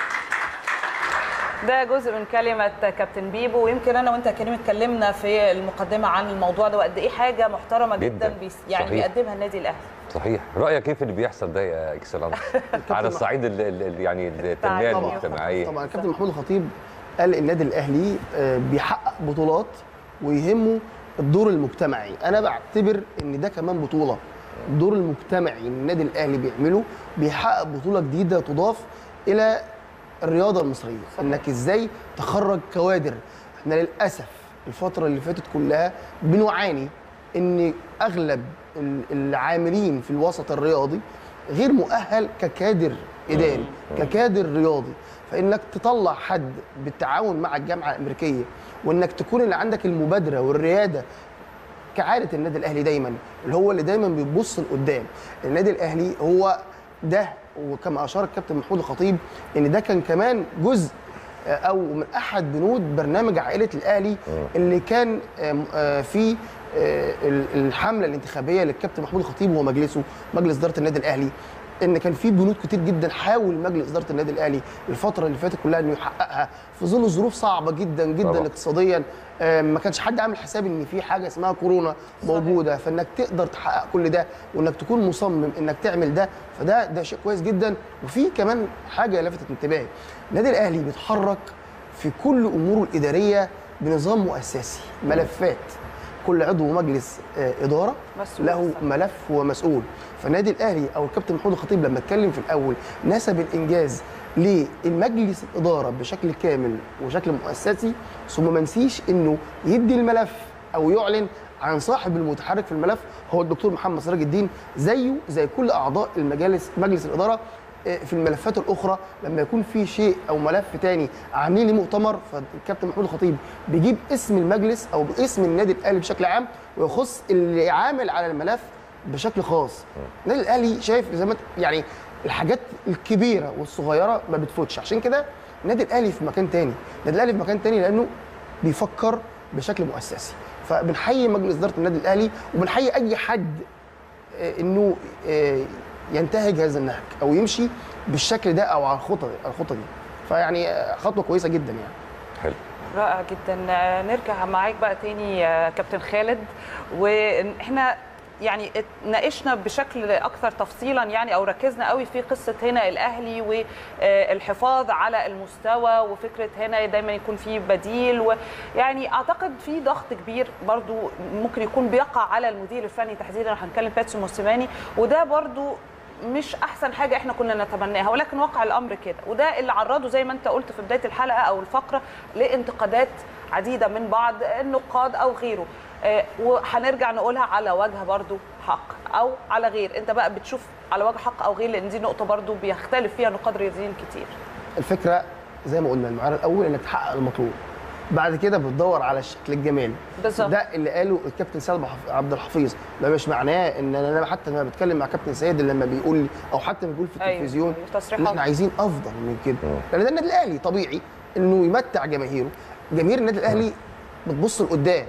ده جزء من كلمة كابتن بيبو ويمكن أنا وأنت يا كريم اتكلمنا في المقدمة عن الموضوع ده وقد إيه حاجة محترمة جدا, جداً. بيس يعني صحيح. بيقدمها النادي الأهلي صحيح رايك ايه في اللي بيحصل ده يا اكسلانس على الصعيد ال ال يعني التنميه طبعاً. المجتمعيه طبعا الكابتن محمود الخطيب قال النادي الاهلي آه، بيحقق بطولات ويهمه الدور المجتمعي انا بعتبر ان ده كمان بطوله الدور المجتمعي اللي النادي الاهلي بيعمله بيحقق بطوله جديده تضاف الى الرياضه المصريه انك ازاي تخرج كوادر احنا للاسف الفتره اللي فاتت كلها بنعاني ان اغلب ال- العاملين في الوسط الرياضي غير مؤهل ككادر اداري ككادر رياضي فانك تطلع حد بالتعاون مع الجامعه الامريكيه وانك تكون اللي عندك المبادره والرياده كعاده النادي الاهلي دايما اللي هو اللي دايما بيبص لقدام النادي الاهلي هو ده وكما اشار الكابتن محمود الخطيب ان ده كان كمان جزء آه، او من احد بنود برنامج عائله الاهلي اللي كان آم، آه، في آه، ال- الحمله الانتخابيه للكابتن محمود الخطيب ومجلسه مجلس اداره النادي الاهلي ان كان في بنود كتير جدا حاول مجلس اداره النادي الاهلي الفتره اللي فاتت كلها انه يحققها في ظل ظروف صعبه جدا جدا طبعا. اقتصاديا آه، ما كانش حد عامل حساب ان في حاجه اسمها كورونا موجوده فانك تقدر تحقق كل ده وانك تكون مصمم انك تعمل ده فده ده شيء كويس جدا وفي كمان حاجه لفتت انتباهي النادي الاهلي بيتحرك في كل اموره الاداريه بنظام مؤسسي ملفات كل عضو مجلس آه، اداره مسؤول له صح. ملف ومسؤول فالنادي الاهلي او الكابتن محمود الخطيب لما اتكلم في الاول نسب الانجاز للمجلس الاداره بشكل كامل وشكل مؤسسي ثم ما نسيش انه يدي الملف او يعلن عن صاحب المتحرك في الملف هو الدكتور محمد سراج الدين زيه زي كل اعضاء المجالس مجلس الاداره آه، في الملفات الاخرى لما يكون في شيء او ملف تاني عاملين ليه مؤتمر فالكابتن محمود الخطيب بيجيب اسم المجلس او باسم النادي الاهلي بشكل عام ويخص اللي عامل على الملف بشكل خاص النادي الاهلي شايف زي ما انت- يعني الحاجات الكبيره والصغيره ما بتفوتش عشان كده النادي الاهلي في مكان تاني النادي الاهلي في مكان تاني لانه بيفكر بشكل مؤسسي فبنحيي مجلس اداره النادي الاهلي وبنحيي اي حد آه، انه آه، ينتهج هذا النهج او يمشي بالشكل ده او على الخطه دي الخطه دي فيعني آه، خطوه كويسه جدا يعني حلو رائع جدا آه، نرجع معاك بقى تاني يا كابتن خالد واحنا يعني اتناقشنا بشكل اكثر تفصيلا يعني او ركزنا قوي في قصه هنا الاهلي والحفاظ على المستوى وفكره هنا دايما يكون في بديل ويعني اعتقد في ضغط كبير برضو ممكن يكون بيقع على المدير الفني تحديدا هنتكلم باتسو موسيماني وده برضو مش احسن حاجه احنا كنا نتمناها ولكن واقع الامر كده وده اللي عرضه زي ما انت قلت في بدايه الحلقه او الفقره لانتقادات عديده من بعض النقاد او غيره آه، وهنرجع نقولها على وجه برضو حق او على غير انت بقى بتشوف على وجه حق او غير لان دي نقطه برضو بيختلف فيها نقاد رياضيين كتير الفكره زي ما قلنا المعيار الاول انك تحقق المطلوب بعد كده بتدور على الشكل الجمالي بالظبط. ده اللي قاله الكابتن سيد بحف- عبد الحفيظ ده مش معناه ان انا حتى لما بتكلم مع كابتن سيد لما بيقول لي او حتى بيقول في أيوة، التلفزيون أيوة، ان تصريحات. احنا عايزين افضل من كده لان ده النادي الاهلي طبيعي انه يمتع جماهيره جماهير النادي الاهلي بتبص لقدام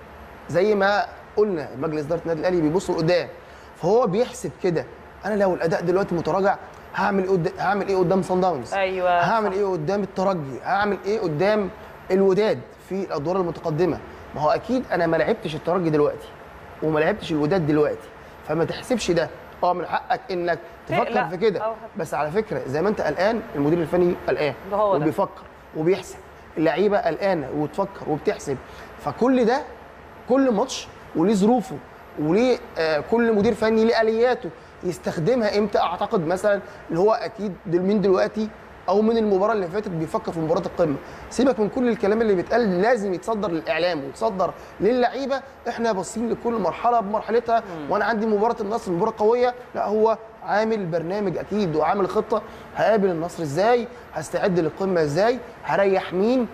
زي ما قلنا مجلس اداره النادي الاهلي بيبص لقدام فهو بيحسب كده انا لو الاداء دلوقتي متراجع هعمل ايه قدام هعمل ايه قدام صن داونز ايوه هعمل صح. ايه قدام الترجي هعمل ايه قدام الوداد في الادوار المتقدمه ما هو اكيد انا ما لعبتش الترجي دلوقتي وما لعبتش الوداد دلوقتي فما تحسبش ده اه من حقك انك تفكر تقلق في كده أو بس على فكره زي ما انت قلقان المدير الفني قلقان ده هو ده. وبيفكر وبيحسب اللعيبه قلقانه وتفكر وبتحسب فكل ده كل ماتش وليه ظروفه وليه آه كل مدير فني ليه الياته يستخدمها امتى اعتقد مثلا اللي هو اكيد دل من دلوقتي او من المباراه اللي فاتت بيفكر في مباراه القمه سيبك من كل الكلام اللي بيتقال لازم يتصدر للاعلام ويتصدر للعيبه احنا باصين لكل مرحله بمرحلتها وانا عندي مباراه النصر مباراه قويه لا هو عامل برنامج اكيد وعامل خطه هقابل النصر ازاي هستعد للقمه ازاي هريح مين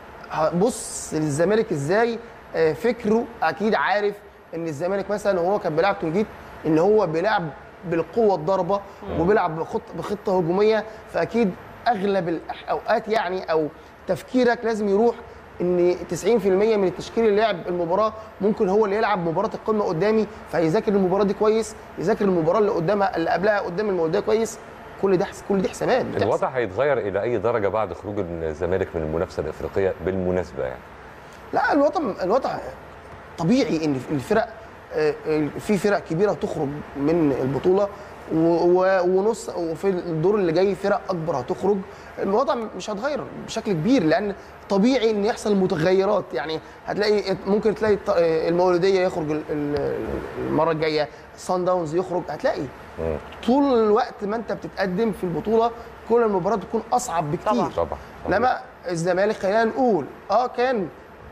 هبص للزمالك ازاي آه، فكره اكيد عارف ان الزمالك مثلا وهو كان بيلعب تونجيت ان هو بيلعب بالقوه الضربه وبيلعب بخطه بخطه هجوميه فاكيد اغلب الاوقات يعني او تفكيرك لازم يروح ان 90% من التشكيل اللي لعب المباراه ممكن هو اللي يلعب مباراه القمه قدامي فيذاكر المباراه دي كويس يذاكر المباراه اللي قدامها اللي قبلها قدام المباراه كويس كل ده حس- كل دي حسابات بتحسب. الوضع هيتغير الى اي درجه بعد خروج الزمالك من المنافسه الافريقيه بالمناسبه يعني لا الوضع الوضع طبيعي ان الفرق آه، آه، في فرق كبيره تخرج من البطوله و- و- ونص وفي الدور اللي جاي فرق اكبر هتخرج الوضع مش هيتغير بشكل كبير لان طبيعي ان يحصل متغيرات يعني هتلاقي ممكن تلاقي الط- آه، المولوديه يخرج ال- ال- المره الجايه سان داونز يخرج هتلاقي طول الوقت ما انت بتتقدم في البطوله كل المباريات بتكون اصعب بكتير طبعاً. طبعا انما الزمالك خلينا نقول اه كان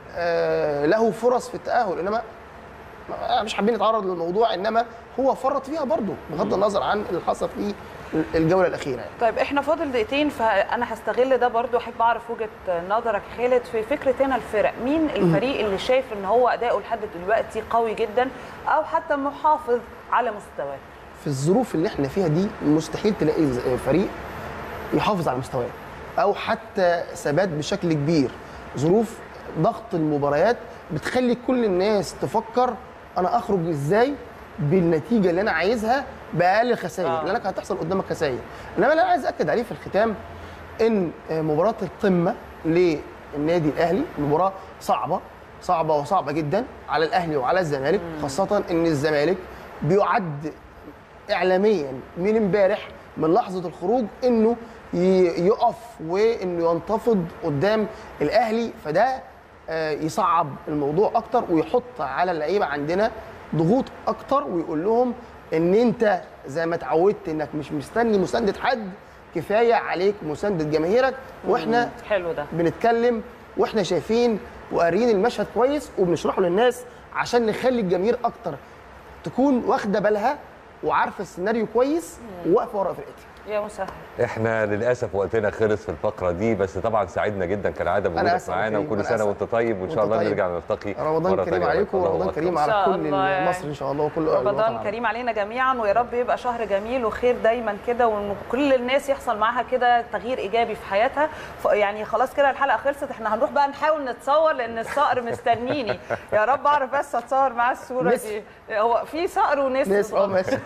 آه له فرص في التاهل انما ما- مش حابين نتعرض للموضوع انما هو فرط فيها برضه بغض النظر عن اللي حصل في الجوله الاخيره يعني. طيب احنا فاضل دقيقتين فانا هستغل ده برضو احب اعرف وجهه نظرك خالد في فكره هنا الفرق مين الفريق اللي شايف ان هو اداؤه لحد دلوقتي قوي جدا او حتى محافظ على مستواه في الظروف اللي احنا فيها دي مستحيل تلاقي ز- فريق يحافظ على مستواه او حتى ثبات بشكل كبير ظروف ضغط المباريات بتخلي كل الناس تفكر انا اخرج ازاي بالنتيجه اللي انا عايزها باقل خسائر آه. آه. لانك هتحصل قدامك خسائر انما اللي انا عايز اكد عليه في الختام ان آه، مباراه القمه للنادي الاهلي مباراه صعبه صعبه وصعبه جدا على الاهلي وعلى الزمالك خاصه ان الزمالك بيعد اعلاميا من امبارح من لحظه الخروج انه ي- يقف وانه ينتفض قدام الاهلي فده آه، يصعب الموضوع اكتر ويحط على اللعيبه عندنا ضغوط اكتر ويقول لهم ان انت زي ما اتعودت انك مش مستني مسانده حد كفايه عليك مسانده جماهيرك واحنا حلو ده بنتكلم واحنا شايفين وقاريين المشهد كويس وبنشرحه للناس عشان نخلي الجماهير اكتر تكون واخده بالها وعارفه السيناريو كويس وواقفه ورا فرقتها يا مسهل احنا للاسف وقتنا خلص في الفقره دي بس طبعا سعدنا جدا كالعاده بوجودك آسف يا معانا كريم، وكل أنا سنه آسف. وانت طيب وان شاء وأنت الله طيب. نرجع نلتقي رمضان مرة كريم تانية. عليكم الله ورمضان أكبر. كريم إن على شاء كل الله يعني. مصر ان شاء الله وكل الوطن رمضان العربي. كريم علينا جميعا ويا رب يبقى شهر جميل وخير دايما كده وان كل الناس يحصل معاها كده تغيير ايجابي في حياتها ف- يعني خلاص كده الحلقه خلصت احنا هنروح بقى نحاول نتصور لان الصقر مستنيني يا رب اعرف بس اتصور معاه الصوره نسر. دي هو في صقر ونسر ناس اه ماشي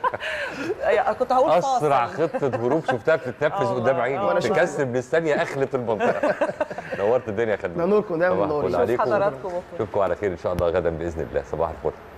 يعني كنت هقول اسرع فاصل خطه هروب شفتها بتتنفذ آه قدام والله. عيني وأنا شفت. تكسب للثانيه اخلة المنطقه نورت الدنيا يا خالد نوركم دايما صباح منورين. الفل نشوف عليكم حضراتكم بكرة. اشوفكم على خير ان شاء الله غدا باذن الله صباح الفل